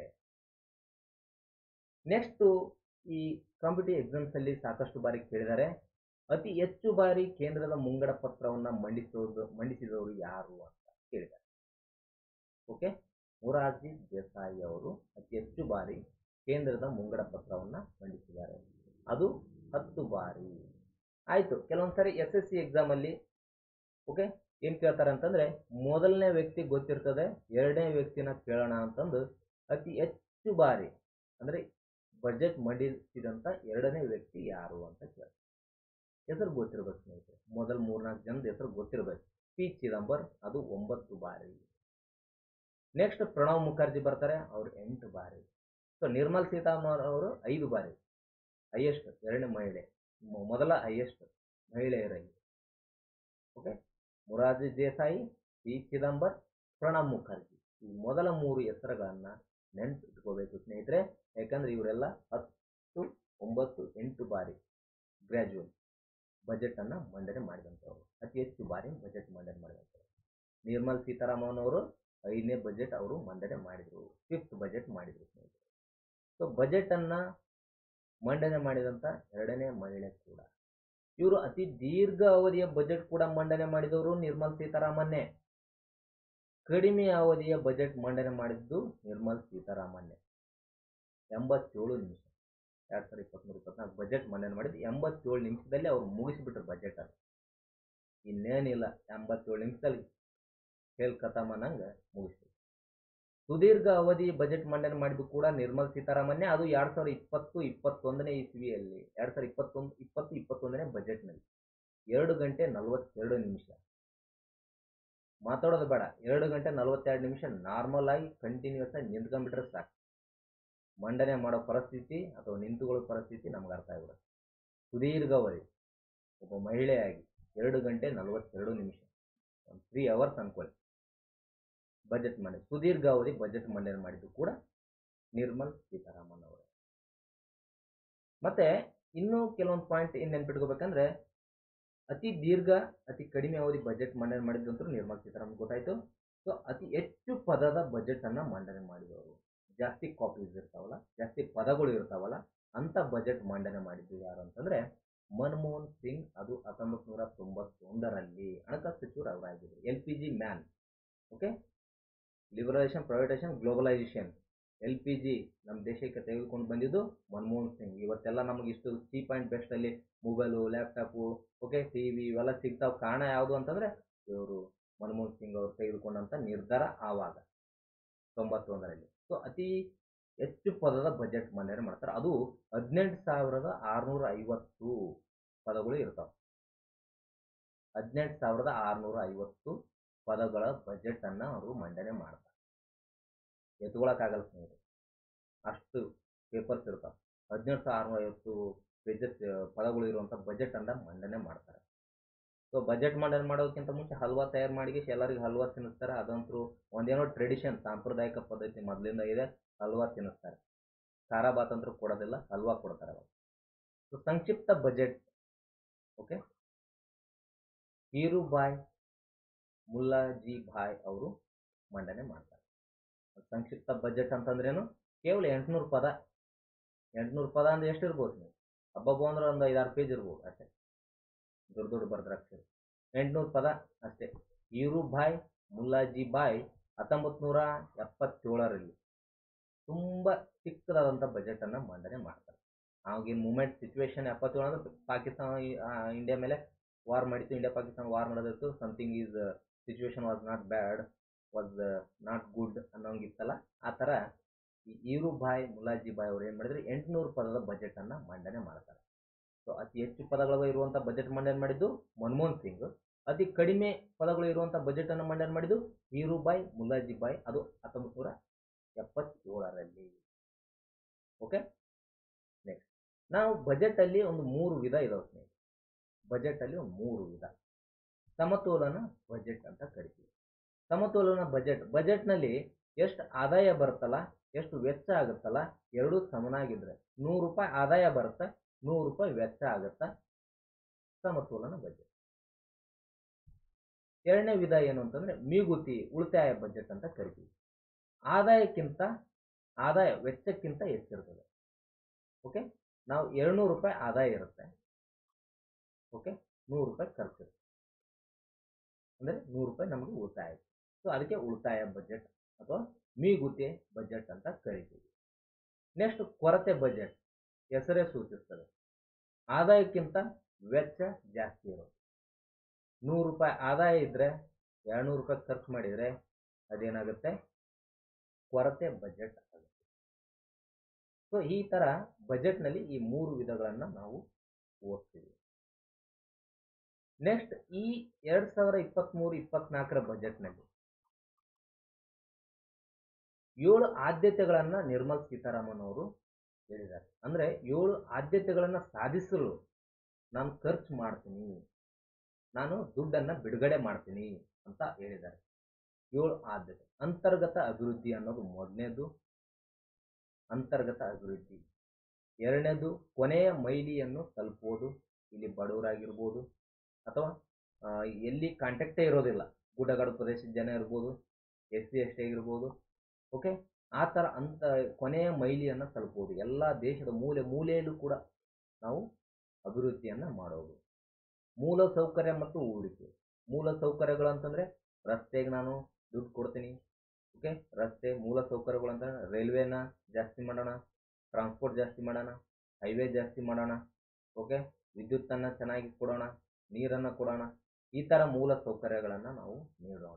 ನೆಕ್ಸ್ಟ್ ಈ ಕಾಂಪಿಟೇಟಿವ್ ಎಕ್ಸಾಮ್ಸ್ ಅಲ್ಲಿ ಸಾಕಷ್ಟು ಬಾರಿ ಕೇಳಿದ್ದಾರೆ ಅತಿ ಹೆಚ್ಚು ಬಾರಿ ಕೇಂದ್ರದ ಮುಂಗಡ ಪತ್ರವನ್ನ ಮಂಡಿಸೋದು ಮಂಡಿಸಿದವರು ಯಾರು ಅಂತ ಕೇಳಿದ್ದಾರೆ ಓಕೆ ಮೊರಾರ್ಜಿ ದೇಸಾಯಿ ಅವರು ಅತಿ ಹೆಚ್ಚು ಬಾರಿ ಕೇಂದ್ರದ ಮುಂಗಡ ಪತ್ರವನ್ನ ಮಂಡಿಸಿದ್ದಾರೆ ಅದು ಹತ್ತು ಬಾರಿ ಆಯ್ತು ಕೆಲವೊಂದ್ಸರಿ ಎಸ್ ಎಸ್ ಸಿ ಎಕ್ಸಾಮ್ ಅಲ್ಲಿ ಓಕೆ ಏನ್ ಕೇಳ್ತಾರೆ ಅಂತಂದ್ರೆ ಮೊದಲನೇ ವ್ಯಕ್ತಿ ಗೊತ್ತಿರ್ತದೆ ಎರಡನೇ ವ್ಯಕ್ತಿನ ಕೇಳೋಣ ಅಂತಂದು ಅತಿ ಹೆಚ್ಚು ಬಾರಿ ಅಂದ್ರೆ ಬಜೆಟ್ ಮಂಡಿಸಿದಂತ ಎರಡನೇ ವ್ಯಕ್ತಿ ಯಾರು ಅಂತ ಕೇಳ್ತಾರೆ ಹೆಸರು ಗೊತ್ತಿರ್ಬೇಕು ಸ್ನೇಹಿತರೆ ಮೊದಲ ಮೂರ್ನಾಲ್ಕು ಜನದ ಹೆಸರು ಗೊತ್ತಿರ್ಬೇಕು ಪಿ ಚಿದಂಬರ್ ಅದು ಒಂಬತ್ತು ಬಾರಿ ನೆಕ್ಸ್ಟ್ ಪ್ರಣವ್ ಮುಖರ್ಜಿ ಬರ್ತಾರೆ ಅವ್ರು ಎಂಟು ಬಾರಿ ಸೊ ನಿರ್ಮಲ್ ಸೀತಾರಾಮನ್ ಅವರು ಐದು ಬಾರಿ ಹೈಯೆಸ್ಟ್ ಎರಡನೇ ಮಹಿಳೆ ಮೊ- ಮೊದಲ ಹೈಯೆಸ್ಟ್ ಮಹಿಳೆಯರಲ್ಲಿ ಓಕೆ ಮೊರಾರ್ಜಿ ದೇಸಾಯಿ ಪಿ ಚಿದಂಬರ್ ಪ್ರಣಬ್ ಮುಖರ್ಜಿ ಈ ಮೊದಲ ಮೂರು ಹೆಸರುಗಳನ್ನ ನೆನ್ಪು ಇಟ್ಕೋಬೇಕು ಸ್ನೇಹಿತರೆ ಯಾಕಂದ್ರೆ ಇವರೆಲ್ಲ ಹತ್ತು ಒಂಬತ್ತು ಎಂಟು ಬಾರಿ ಗ್ರ್ಯಾಜುಯಲ್ ಬಜೆಟ್ ಅನ್ನ ಮಂಡನೆ ಮಾಡಿದಂಥವ್ರು ಅತಿ ಹೆಚ್ಚು ಬಾರಿ ಬಜೆಟ್ ಮಂಡನೆ ಮಾಡಿದಂಥವ್ರು ನಿರ್ಮಲ್ ಸೀತಾರಾಮನ್ ಅವರು ಐದನೇ ಬಜೆಟ್ ಅವರು ಮಂಡನೆ ಮಾಡಿದ್ರು ಫಿಫ್ತ್ ಬಜೆಟ್ ಮಾಡಿದ್ರು ಸ್ನೇಹಿತರೆ ಸೊ ಬಜೆಟ್ ಅನ್ನ ಮಂಡನೆ ಮಾಡಿದಂತ ಎರಡನೇ ಮಹಿಳೆ ಕೂಡ ಇವರು ಅತಿ ದೀರ್ಘ ಅವಧಿಯ ಬಜೆಟ್ ಕೂಡ ಮಂಡನೆ ಮಾಡಿದವರು ನಿರ್ಮಲ್ ಸೀತಾರಾಮನ್ನೇ ಕಡಿಮೆ ಅವಧಿಯ ಬಜೆಟ್ ಮಂಡನೆ ಮಾಡಿದ್ದು ನಿರ್ಮಲ್ ಸೀತಾರಾಮನ್ನೇ ಎಂಬತ್ತೇಳು ನಿಮಿಷ ಎರಡ್ ಸಾವಿರದ ಇಪ್ಪತ್ಮೂರು ಇಪ್ಪತ್ನಾಲ್ಕು ಬಜೆಟ್ ಮಂಡನೆ ಮಾಡಿದ್ದು ಎಂಬತ್ತೇಳು ನಿಮಿಷದಲ್ಲಿ ಅವ್ರು ಮುಗಿಸಿಬಿಟ್ರು ಬಜೆಟ್ ಅನ್ನು ಇನ್ನೇನಿಲ್ಲ ಎಂಬತ್ತೇಳು ನಿಮಿಷದಲ್ಲಿ ಖೇಲ್ ಖತಮ್ ಅನ್ನಂಗ ಮುಗಿಸ್ಬಿಟ್ರು ಸುದೀರ್ಘ ಅವಧಿ ಬಜೆಟ್ ಮಂಡನೆ ಮಾಡಿದ್ದು ಕೂಡ ನಿರ್ಮಲ್ ಸೀತಾರಾಮನ್ನೇ ಅದು ಎರಡ್ ಸಾವಿರದ ಇಪ್ಪತ್ತು ಇಪ್ಪತ್ತೊಂದನೇ ಇಸ್ವಿಯಲ್ಲಿ ಎರಡ್ ಸಾವಿರದ ಇಪ್ಪತ್ತೊಂದು ಇಪ್ಪತ್ತು ಇಪ್ಪತ್ತೊಂದನೇ ಬಜೆಟ್ನಲ್ಲಿ ಎರಡು ಗಂಟೆ ನಲವತ್ತೆರಡು ನಿಮಿಷ ಮಾತಾಡೋದು ಬೇಡ ಎರಡು ಗಂಟೆ ನಲವತ್ತೆರಡು ನಿಮಿಷ ನಾರ್ಮಲ್ ಆಗಿ ಕಂಟಿನ್ಯೂಸ್ ಆಗಿ ನಿಂತ್ಕೊಂಡ್ಬಿಟ್ರೆ ಸಾಕು ಮಂಡನೆ ಮಾಡೋ ಪರಿಸ್ಥಿತಿ ಅಥವಾ ನಿಂತುಕೊಳ್ಳೋ ಪರಿಸ್ಥಿತಿ ನಮ್ಗೆ ಅರ್ಥ ಆಗ್ಬಿಡುತ್ತೆ ಸುದೀರ್ಘ ಅವಧಿ ಒಬ್ಬ ಮಹಿಳೆಯಾಗಿ ಎರಡು ಗಂಟೆ ನಲವತ್ತೆರಡು ನಿಮಿಷ ಒಂದು ತ್ರೀ ಅವರ್ಸ್ ಅನ್ಕೊಳ್ಳಿ ಬಜೆಟ್ ಮಾಡಿ ಸುದೀರ್ಘ ಅವಧಿ ಬಜೆಟ್ ಮಂಡನೆ ಮಾಡಿದ್ದು ಕೂಡ ನಿರ್ಮಲ್ ಸೀತಾರಾಮನ್ ಅವರು ಮತ್ತೆ ಇನ್ನೂ ಕೆಲವೊಂದು ಪಾಯಿಂಟ್ ಏನ್ ನೆನ್ಪಿಟ್ಕೋಬೇಕಂದ್ರೆ ಅತಿ ದೀರ್ಘ ಅತಿ ಕಡಿಮೆ ಅವಧಿ ಬಜೆಟ್ ಮಂಡನೆ ಮಾಡಿದ್ದಂತೂ ನಿರ್ಮಲ್ ಸೀತಾರಾಮನ್ ಗೊತ್ತಾಯ್ತು ಸೊ ಅತಿ ಹೆಚ್ಚು ಪದದ ಬಜೆಟ್ ಅನ್ನ ಮಂಡನೆ ಮಾಡಿದವರು ಜಾಸ್ತಿ ಕಾಪೀಸ್ ಇರ್ತಾವಲ್ಲ ಜಾಸ್ತಿ ಪದಗಳು ಇರ್ತಾವಲ್ಲ ಅಂತ ಬಜೆಟ್ ಮಂಡನೆ ಮಾಡಿದ್ದು ಯಾರು ಅಂತಂದ್ರೆ ಮನಮೋಹನ್ ಸಿಂಗ್ ಅದು ಹತ್ತೊಂಬತ್ತು ನೂರ ತೊಂಬತ್ತೊಂದರಲ್ಲಿ ಹಣಕಾಸು ಸಚಿವರು ಅವರಾಗಿದ್ರು L P G man okay liberalisation privatisation globalisation L P G ನಮ್ಮ ದೇಶಕ್ಕೆ ತೆಗೆದುಕೊಂಡು ಬಂದಿದ್ದು ಮನಮೋಹನ್ ಸಿಂಗ್ ಇವತ್ತೆಲ್ಲ ನಮಗೆ ಇಷ್ಟು ಚೀಪ್ ಆ್ಯಂಡ್ ಬೆಸ್ಟ್ ಅಲ್ಲಿ mobile laptop okay T V ಇವೆಲ್ಲ ಸಿಗ್ತಾವ ಕಾರಣ ಯಾವುದು ಅಂತಂದ್ರೆ ಇವರು ಮನಮೋಹನ್ ಸಿಂಗ್ ಅವರು ತೆಗೆದುಕೊಂಡಂತ ನಿರ್ಧಾರ ಆವಾಗ ತೊಂಬತ್ತೊಂದರಲ್ಲಿ ಸೊ ಅತಿ ಹೆಚ್ಚು ಪದದ ಬಜೆಟ್ ಮಂಡನೆ ಮಾಡ್ತಾರೆ ಅದು ಹದಿನೆಂಟು ಸಾವಿರದ ಆರುನೂರ ಐವತ್ತು ಪದಗಳು ಇರ್ತಾವೆ ಹದಿನೆಂಟು ಸಾವಿರದ ಆರುನೂರ ಐವತ್ತು ಪದಗಳ ಬಜೆಟ್ ಅನ್ನ ಅವರು ಮಂಡನೆ ಮಾಡ್ತಾರೆ ಎತ್ಕೊಳಕ್ಕಾಗಲ್ಲ ಸ್ನೇಹಿತರೆ ಅಷ್ಟು ಪೇಪರ್ಸ್ ಇರ್ತಾವೆ ಹದಿನೆಂಟು ಸಾವಿರ ಆರುನೂರ ಐವತ್ತು ಪೇಜಸ್ ಪದಗಳು ಇರುವಂಥ ಬಜೆಟ್ ಅನ್ನ ಮಂಡನೆ ಮಾಡ್ತಾರೆ ಸೊ ಬಜೆಟ್ ಮಂಡನೆ ಮಾಡೋದಕ್ಕಿಂತ ಮುಂಚೆ ಹಲ್ವಾ ತಯಾರು ಮಾಡಿ ಎಲ್ಲರಿಗೂ ಹಲ್ವಾ ತಿನ್ನಿಸ್ತಾರೆ ಅದಂತೂ ಒಂದೇನೋ ಟ್ರೆಡಿಷನ್ ಸಾಂಪ್ರದಾಯಿಕ ಪದ್ಧತಿ ಮೊದಲಿಂದ ಇದೆ ಹಲ್ವಾ ತಿನ್ನಿಸ್ತಾರೆ ಖಾರ ಬಾತ್ ಅಂತೂ ಕೊಡೋದಿಲ್ಲ ಹಲ್ವಾ ಕೊಡ್ತಾರೆ ಅವಾಗ ಸೊ ಸಂಕ್ಷಿಪ್ತ ಬಜೆಟ್ ಓಕೆ ಹೀರುಬಾಯ್ ಮುಲ್ಲಾಜಿ ಭಾಯ್ ಅವರು ಮಂಡನೆ ಮಾಡ್ತಾರೆ ಸಂಕ್ಷಿಪ್ತ ಬಜೆಟ್ ಅಂತಂದ್ರೇನು ಕೇವಲ ಎಂಟುನೂರು ಪದ ಎಂಟುನೂರು ಪದ ಅಂದ್ರೆ ಎಷ್ಟು ಇರ್ಬೋದು ನೀವು ಹಬ್ಬಬ್ಬ ಅಂದ್ರೆ ಒಂದು ಐದಾರು ಪೇಜ್ ಇರ್ಬೋದು ಅಷ್ಟೇ ದೊಡ್ಡ ದೊಡ್ಡ ಬರ್ದ್ರಾಕ್ಷರ ಎಂಟುನೂರು ಪದ ಅಷ್ಟೇ ಹೀರುಭಾಯ್ ಮುಲ್ಲಾಜಿ ಬಾಯ್ ಹತ್ತೊಂಬತ್ತು ನೂರ ಎಪ್ಪತ್ತೇಳರಲ್ಲಿ ತುಂಬ ಚಿಕ್ಕದಾದಂಥ ಬಜೆಟ್ ಅನ್ನ ಮಂಡನೆ ಮಾಡ್ತಾರೆ ಆಗಿನ ಮೂಮೆಂಟ್ ಸಿಚುವೇಶನ್ ಎಪ್ಪತ್ತೇಳು ಅಂದ್ರೆ ಪಾಕಿಸ್ತಾನ ಇಂಡಿಯಾ ಮೇಲೆ ವಾರ್ ಮಾಡಿತ್ತು ಇಂಡಿಯಾ ಪಾಕಿಸ್ತಾನ ವಾರ್ ಮಾಡೋದಿತ್ತು something is situation was not bad was not good ಅನ್ನೋಂಗಿತ್ತಲ್ಲ ಆ ಥರ ಈ ಈರುಭಾಯ್ ಮುಲಾಜಿ ಬಾಯ್ ಅವ್ರು ಏನು ಮಾಡಿದ್ರೆ ಎಂಟುನೂರು ಪದದ ಬಜೆಟ್ ಅನ್ನ ಮಂಡನೆ ಮಾಡ್ತಾರೆ ಸೊ ಅತಿ ಹೆಚ್ಚು ಪದಗಳು ಇರುವಂಥ ಬಜೆಟ್ ಮಂಡನೆ ಮಾಡಿದ್ದು ಮನಮೋಹನ್ ಸಿಂಗ್ ಅತಿ ಕಡಿಮೆ ಪದಗಳು ಇರುವಂಥ ಬಜೆಟ್ ಅನ್ನು ಮಂಡನೆ ಮಾಡಿದ್ದು ಹೀರುಬಾಯ್ ಮುಲಾಜಿಬಾಯ್ ಅದು ಹತ್ತೊಂಬತ್ತು ನೂರ ಎಪ್ಪತ್ತೇಳರಲ್ಲಿ ಓಕೆ ನೆಕ್ಸ್ಟ್ ನಾವು ಬಜೆಟ್ ಅಲ್ಲಿ ಒಂದು ಮೂರು ವಿಧ ಇದಾವೆ ಸ್ನೇಹಿತರೆ ಬಜೆಟ್ ಅಲ್ಲಿ ಒಂದು ಮೂರು ವಿಧ ಸಮತೋಲನ ಬಜೆಟ್ ಅಂತ ಕರಿತೀವಿ ಸಮತೋಲನ ಬಜೆಟ್ ಬಜೆಟ್ನಲ್ಲಿ ಎಷ್ಟು ಆದಾಯ ಬರುತ್ತಲ್ಲ ಎಷ್ಟು ವೆಚ್ಚ ಆಗುತ್ತಲ್ಲ ಎರಡೂ ಸಮನಾಗಿದ್ರೆ ನೂರು ರೂಪಾಯಿ ಆದಾಯ ಬರುತ್ತೆ ನೂರು ರೂಪಾಯಿ ವೆಚ್ಚ ಆಗುತ್ತಾ ಸಮತೋಲನ ಬಜೆಟ್ ಎರಡನೇ ವಿಧ ಏನು ಅಂತಂದ್ರೆ ಮೀಗುತಿ ಉಳಿತಾಯ ಬಜೆಟ್ ಅಂತ ಕರಿತೀವಿ ಆದಾಯಕ್ಕಿಂತ ಆದಾಯ ವೆಚ್ಚಕ್ಕಿಂತ ಹೆಚ್ಚಿರ್ತದೆ ಓಕೆ ನಾವು ಎರಡ್ನೂರು ರೂಪಾಯಿ ಆದಾಯ ಇರುತ್ತೆ ಓಕೆ ನೂರು ರೂಪಾಯಿ ಖರ್ಚು ಅಂದರೆ ನೂರು ರೂಪಾಯಿ ನಮಗೆ ಉಳಿತಾಯ ಸೊ ಅದಕ್ಕೆ ಉಳಿತಾಯ ಬಜೆಟ್ ಅಥವಾ ಮೀಗುತಿ ಬಜೆಟ್ ಅಂತ ಕರಿತೀವಿ ನೆಕ್ಸ್ಟ್ ಕೊರತೆ ಬಜೆಟ್ ಹೆಸರೇ ಸೂಚಿಸ್ತದೆ ಆದಾಯಕ್ಕಿಂತ ವೆಚ್ಚ ಜಾಸ್ತಿ ಇರೋದು ನೂರು ರೂಪಾಯಿ ಆದಾಯ ಇದ್ದರೆ ಎರಡುನೂರು ರೂಪಾಯಿ ಖರ್ಚು ಮಾಡಿದರೆ ಅದೇನಾಗುತ್ತೆ ಕೊರತೆ ಬಜೆಟ್ ಆಗುತ್ತೆ ಸೊ ಈ ಥರ ಬಜೆಟ್ನಲ್ಲಿ ಈ ಮೂರು ವಿಧಗಳನ್ನು ನಾವು ಓದ್ತೀವಿ ನೆಕ್ಸ್ಟ್ ಈ ಎರಡು ಸಾವಿರ ಇಪ್ಪತ್ತ್ಮೂರು ಇಪ್ಪತ್ನಾಲ್ಕರ ಬಜೆಟ್ನಲ್ಲಿ ಏಳು ಆದ್ಯತೆಗಳನ್ನು ನಿರ್ಮಲ್ ಸೀತಾರಾಮನ್ ಅವರು ಹೇಳಿದ್ದಾರೆ ಅಂದರೆ ಏಳು ಆದ್ಯತೆಗಳನ್ನು ಸಾಧಿಸಲು ನಾನು ಖರ್ಚು ಮಾಡ್ತೀನಿ ನಾನು ದುಡ್ಡನ್ನು ಬಿಡುಗಡೆ ಮಾಡ್ತೀನಿ ಅಂತ ಹೇಳಿದ್ದಾರೆ ಏಳು ಆದ್ಯತೆ ಅಂತರ್ಗತ ಅಭಿವೃದ್ಧಿ ಅನ್ನೋದು ಮೊದಲನೇದು ಅಂತರ್ಗತ ಅಭಿವೃದ್ಧಿ ಎರಡನೇದು ಕೊನೆಯ ಮೈಲಿಯನ್ನು ತಲುಪುವುದು ಇಲ್ಲಿ ಬಡವರಾಗಿರ್ಬೋದು ಅಥವಾ ಆ, ಎಲ್ಲಿ ಕಾಂಟ್ಯಾಕ್ಟೇ ಇರೋದಿಲ್ಲ ಗುಡ್ಡಗಾಡು ಪ್ರದೇಶದ ಜನ ಇರ್ಬೋದು ಎಸ್ ಸಿ ಎಸ್ ಟಿ ಆಗಿರ್ಬೋದು ಓಕೆ ಆ ಥರ ಅಂತ ಕೊನೆಯ ಮೈಲಿಯನ್ನು ತಲುಪುವುದು ಎಲ್ಲ ದೇಶದ ಮೂಲೆ ಮೂಲೆಯಲ್ಲೂ ಕೂಡ ನಾವು ಅಭಿವೃದ್ಧಿಯನ್ನು ಮಾಡೋದು ಮೂಲ ಸೌಕರ್ಯ ಮತ್ತು ಹೂಡಿಕೆ ಮೂಲ ಸೌಕರ್ಯಗಳು ಅಂತಂದರೆ ರಸ್ತೆಗೆ ನಾನು ದುಡ್ಡು ಕೊಡ್ತೀನಿ ಓಕೆ ರಸ್ತೆ ಮೂಲ ಸೌಕರ್ಯಗಳು ಅಂತ ರೈಲ್ವೆನ ಜಾಸ್ತಿ ಮಾಡೋಣ ಟ್ರಾನ್ಸ್ಪೋರ್ಟ್ ಜಾಸ್ತಿ ಮಾಡೋಣ ಹೈವೇ ಜಾಸ್ತಿ ಮಾಡೋಣ ಓಕೆ ವಿದ್ಯುತ್ತನ್ನು ಚೆನ್ನಾಗಿ ಕೊಡೋಣ ನೀರನ್ನು ಕೊಡೋಣ ಈ ಥರ ಮೂಲ ಸೌಕರ್ಯಗಳನ್ನು ನಾವು ನೀಡೋಣ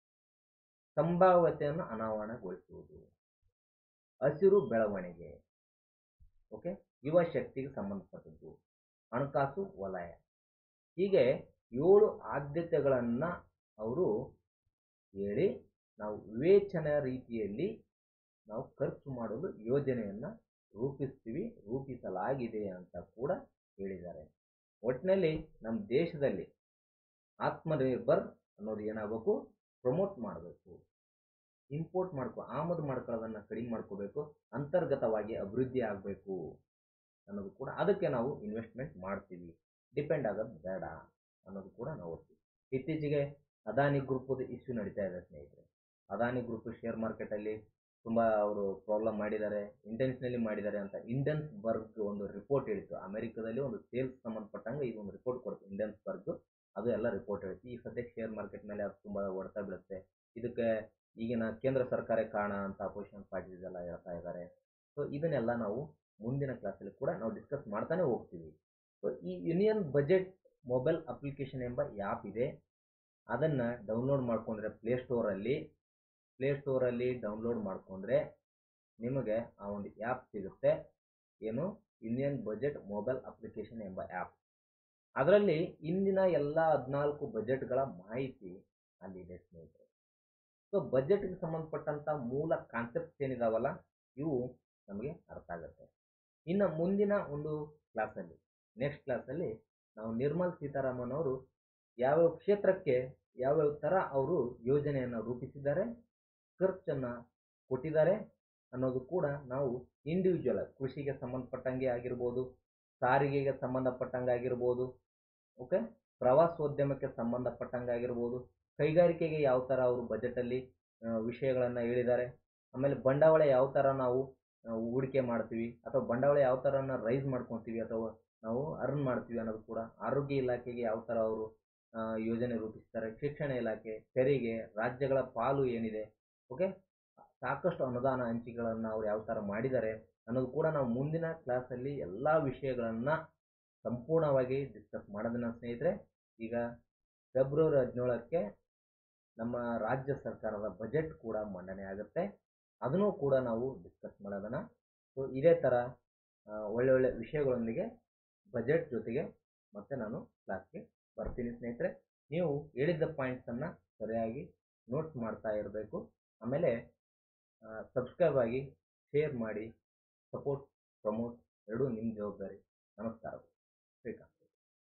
ಸಂಭಾವ್ಯತೆಯನ್ನು ಅನಾವರಣಗೊಳಿಸುವುದು ಹಸಿರು ಬೆಳವಣಿಗೆ ಓಕೆ ಯುವ ಶಕ್ತಿಗೆ ಸಂಬಂಧಪಟ್ಟದ್ದು ಹಣಕಾಸು ವಲಯ ಹೀಗೆ ಏಳು ಆದ್ಯತೆಗಳನ್ನು ಅವರು ಹೇಳಿ ನಾವು ವಿವೇಚನ ರೀತಿಯಲ್ಲಿ ನಾವು ಖರ್ಚು ಮಾಡಲು ಯೋಜನೆಯನ್ನು ರೂಪಿಸ್ತೀವಿ ರೂಪಿಸಲಾಗಿದೆ ಅಂತ ಕೂಡ ಹೇಳಿದ್ದಾರೆ ಒಟ್ಟಿನಲ್ಲಿ ನಮ್ಮ ದೇಶದಲ್ಲಿ ಆತ್ಮನಿರ್ಭರ್ ಅನ್ನೋದು ಏನಾಗಬೇಕು ಪ್ರಮೋಟ್ ಮಾಡಬೇಕು ಇಂಪೋರ್ಟ್ ಮಾಡ್ಕೊ ಆಮದು ಮಾಡ್ಕೊಳ್ಳೋದನ್ನು ಕಡಿಮೆ ಮಾಡ್ಕೋಬೇಕು ಅಂತರ್ಗತವಾಗಿ ಅಭಿವೃದ್ಧಿ ಆಗಬೇಕು ಅನ್ನೋದು ಕೂಡ ಅದಕ್ಕೆ ನಾವು ಇನ್ವೆಸ್ಟ್ಮೆಂಟ್ ಮಾಡ್ತೀವಿ ಡಿಪೆಂಡ್ ಆಗೋದು ಬೇಡ ಅನ್ನೋದು ಕೂಡ ನಾವು ಓದ್ತೀವಿ ಇತ್ತೀಚೆಗೆ ಅದಾನಿ ಗ್ರೂಪದ ಇಶ್ಯೂ ನಡೀತಾ ಇದೆ ಸ್ನೇಹಿತರೆ ಅದಾನಿ ಗ್ರೂಪ್ ಶೇರ್ ಮಾರ್ಕೆಟಲ್ಲಿ ತುಂಬ ಅವರು ಪ್ರಾಬ್ಲಮ್ ಮಾಡಿದ್ದಾರೆ ಇಂಟೆನ್ಷನಲಿ ಮಾಡಿದ್ದಾರೆ ಅಂತ ಇಂಡಿಯನ್ಸ್ ಬರ್ಗ್ ಒಂದು ರಿಪೋರ್ಟ್ ಹೇಳಿತ್ತು ಅಮೆರಿಕದಲ್ಲಿ ಒಂದು ಸೇಲ್ಸ್ ಸಂಬಂಧಪಟ್ಟಂಗೆ ಇದು ಒಂದು ರಿಪೋರ್ಟ್ ಕೊಡುತ್ತೆ ಇಂಡಿಯನ್ಸ್ ಬರ್ಗ್ ಅದು ಎಲ್ಲ ರಿಪೋರ್ಟ್ ಹೇಳುತ್ತೆ ಈ ಸದ್ಯಕ್ಕೆ ಶೇರ್ ಮಾರ್ಕೆಟ್ ಮೇಲೆ ಅದು ತುಂಬ ಹೊಡೆತ ಬೀಳುತ್ತೆ ಇದಕ್ಕೆ ಈಗಿನ ಕೇಂದ್ರ ಸರ್ಕಾರ ಕಾರಣ ಅಂತ ಅಪೋಸಿಷನ್ ಪಾರ್ಟೀಸ್ ಎಲ್ಲ ಹೇಳ್ತಾ ಇದ್ದಾರೆ ಸೊ ಇದನ್ನೆಲ್ಲ ನಾವು ಮುಂದಿನ ಕ್ಲಾಸಲ್ಲಿ ಕೂಡ ನಾವು ಡಿಸ್ಕಸ್ ಮಾಡ್ತಾನೆ ಹೋಗ್ತೀವಿ ಸೊ ಈ ಯೂನಿಯನ್ ಬಜೆಟ್ ಮೊಬೈಲ್ ಅಪ್ಲಿಕೇಶನ್ ಎಂಬ ಆ್ಯಪ್ ಇದೆ ಅದನ್ನು ಡೌನ್ಲೋಡ್ ಮಾಡಿಕೊಂಡ್ರೆ ಪ್ಲೇಸ್ಟೋರಲ್ಲಿ ಪ್ಲೇಸ್ಟೋರಲ್ಲಿ ಡೌನ್ಲೋಡ್ ಮಾಡಿಕೊಂಡ್ರೆ ನಿಮಗೆ ಆ ಒಂದು ಆ್ಯಪ್ ಸಿಗುತ್ತೆ ಏನು ಇಂಡಿಯನ್ ಬಜೆಟ್ ಮೊಬೈಲ್ ಅಪ್ಲಿಕೇಶನ್ ಎಂಬ ಆ್ಯಪ್ ಅದರಲ್ಲಿ ಇಂದಿನ ಎಲ್ಲ ಹದಿನಾಲ್ಕು ಬಜೆಟ್ಗಳ ಮಾಹಿತಿ ಅಲ್ಲಿದೆ ಸ್ನೇಹಿತರೆ ಸೊ ಬಜೆಟ್ಗೆ ಸಂಬಂಧಪಟ್ಟಂಥ ಮೂಲ ಕಾನ್ಸೆಪ್ಟ್ಸ್ ಏನಿದಾವಲ್ಲ ಇವು ನಮಗೆ ಅರ್ಥ ಆಗುತ್ತೆ ಇನ್ನು ಮುಂದಿನ ಒಂದು ಕ್ಲಾಸಲ್ಲಿ ನೆಕ್ಸ್ಟ್ ಕ್ಲಾಸಲ್ಲಿ ನಾವು ನಿರ್ಮಲ್ ಸೀತಾರಾಮನ್ ಅವರು ಯಾವ್ಯಾವ ಕ್ಷೇತ್ರಕ್ಕೆ ಯಾವ್ಯಾವ ಥರ ಅವರು ಯೋಜನೆಯನ್ನು ರೂಪಿಸಿದ್ದಾರೆ ಖರ್ಚನ್ನು ಕೊಟ್ಟಿದ್ದಾರೆ ಅನ್ನೋದು ಕೂಡ ನಾವು ಇಂಡಿವಿಜುವಲ್ ಕೃಷಿಗೆ ಸಂಬಂಧಪಟ್ಟಂಗೆ ಆಗಿರ್ಬೋದು ಸಾರಿಗೆಗೆ ಸಂಬಂಧಪಟ್ಟಂಗೆ ಆಗಿರ್ಬೋದು ಓಕೆ ಪ್ರವಾಸೋದ್ಯಮಕ್ಕೆ ಸಂಬಂಧಪಟ್ಟಂಗೆ ಆಗಿರ್ಬೋದು ಕೈಗಾರಿಕೆಗೆ ಯಾವ ಥರ ಅವರು ಬಜೆಟಲ್ಲಿ ವಿಷಯಗಳನ್ನು ಹೇಳಿದ್ದಾರೆ ಆಮೇಲೆ ಬಂಡವಾಳ ಯಾವ ಥರ ನಾವು ಆ, ಹೂಡಿಕೆ ಮಾಡ್ತೀವಿ ಅಥವಾ ಬಂಡವಾಳ ಯಾವ ಥರ ರೈಸ್ ಮಾಡ್ಕೊತೀವಿ ಅಥವಾ ನಾವು ಅರ್ನ್ ಮಾಡ್ತೀವಿ ಅನ್ನೋದು ಕೂಡ ಆರೋಗ್ಯ ಇಲಾಖೆಗೆ ಯಾವ ಥರ ಅವರು ಆ, ಯೋಜನೆ ರೂಪಿಸ್ತಾರೆ ಶಿಕ್ಷಣ ಇಲಾಖೆ ತೆರಿಗೆ ರಾಜ್ಯಗಳ ಪಾಲು ಏನಿದೆ ಓಕೆ ಸಾಕಷ್ಟು ಅನುದಾನ ಹಂಚಿಕೆಗಳನ್ನು ಅವ್ರು ಯಾವ ಥರ ಮಾಡಿದ್ದಾರೆ ಅನ್ನೋದು ಕೂಡ ನಾವು ಮುಂದಿನ ಕ್ಲಾಸಲ್ಲಿ ಎಲ್ಲ ವಿಷಯಗಳನ್ನು ಸಂಪೂರ್ಣವಾಗಿ ಡಿಸ್ಕಸ್ ಮಾಡೋದನ್ನ ಸ್ನೇಹಿತರೆ ಈಗ ಫೆಬ್ರವರಿ ಹದಿನೇಳಕ್ಕೆ ನಮ್ಮ ರಾಜ್ಯ ಸರ್ಕಾರದ ಬಜೆಟ್ ಕೂಡ ಮಂಡನೆ ಆಗುತ್ತೆ ಅದನ್ನು ಕೂಡ ನಾವು ಡಿಸ್ಕಸ್ ಮಾಡೋದನ್ನ ಸೊ ಇದೇ ಥರ ಆ, ಒಳ್ಳೊಳ್ಳೆ ವಿಷಯಗಳೊಂದಿಗೆ ಬಜೆಟ್ ಜೊತೆಗೆ ಮತ್ತೆ ನಾನು ಕ್ಲಾಸ್ಗೆ ಬರ್ತೀನಿ ಸ್ನೇಹಿತರೆ ನೀವು ಹೇಳಿದ್ದ ಪಾಯಿಂಟ್ಸನ್ನು ಸರಿಯಾಗಿ ನೋಟ್ಸ್ ಮಾಡ್ತಾ ಇರಬೇಕು ಆಮೇಲೆ ಸಬ್ಸ್ಕ್ರೈಬ್ ಆಗಿ ಶೇರ್ ಮಾಡಿ ಸಪೋರ್ಟ್ ಪ್ರಮೋಟ್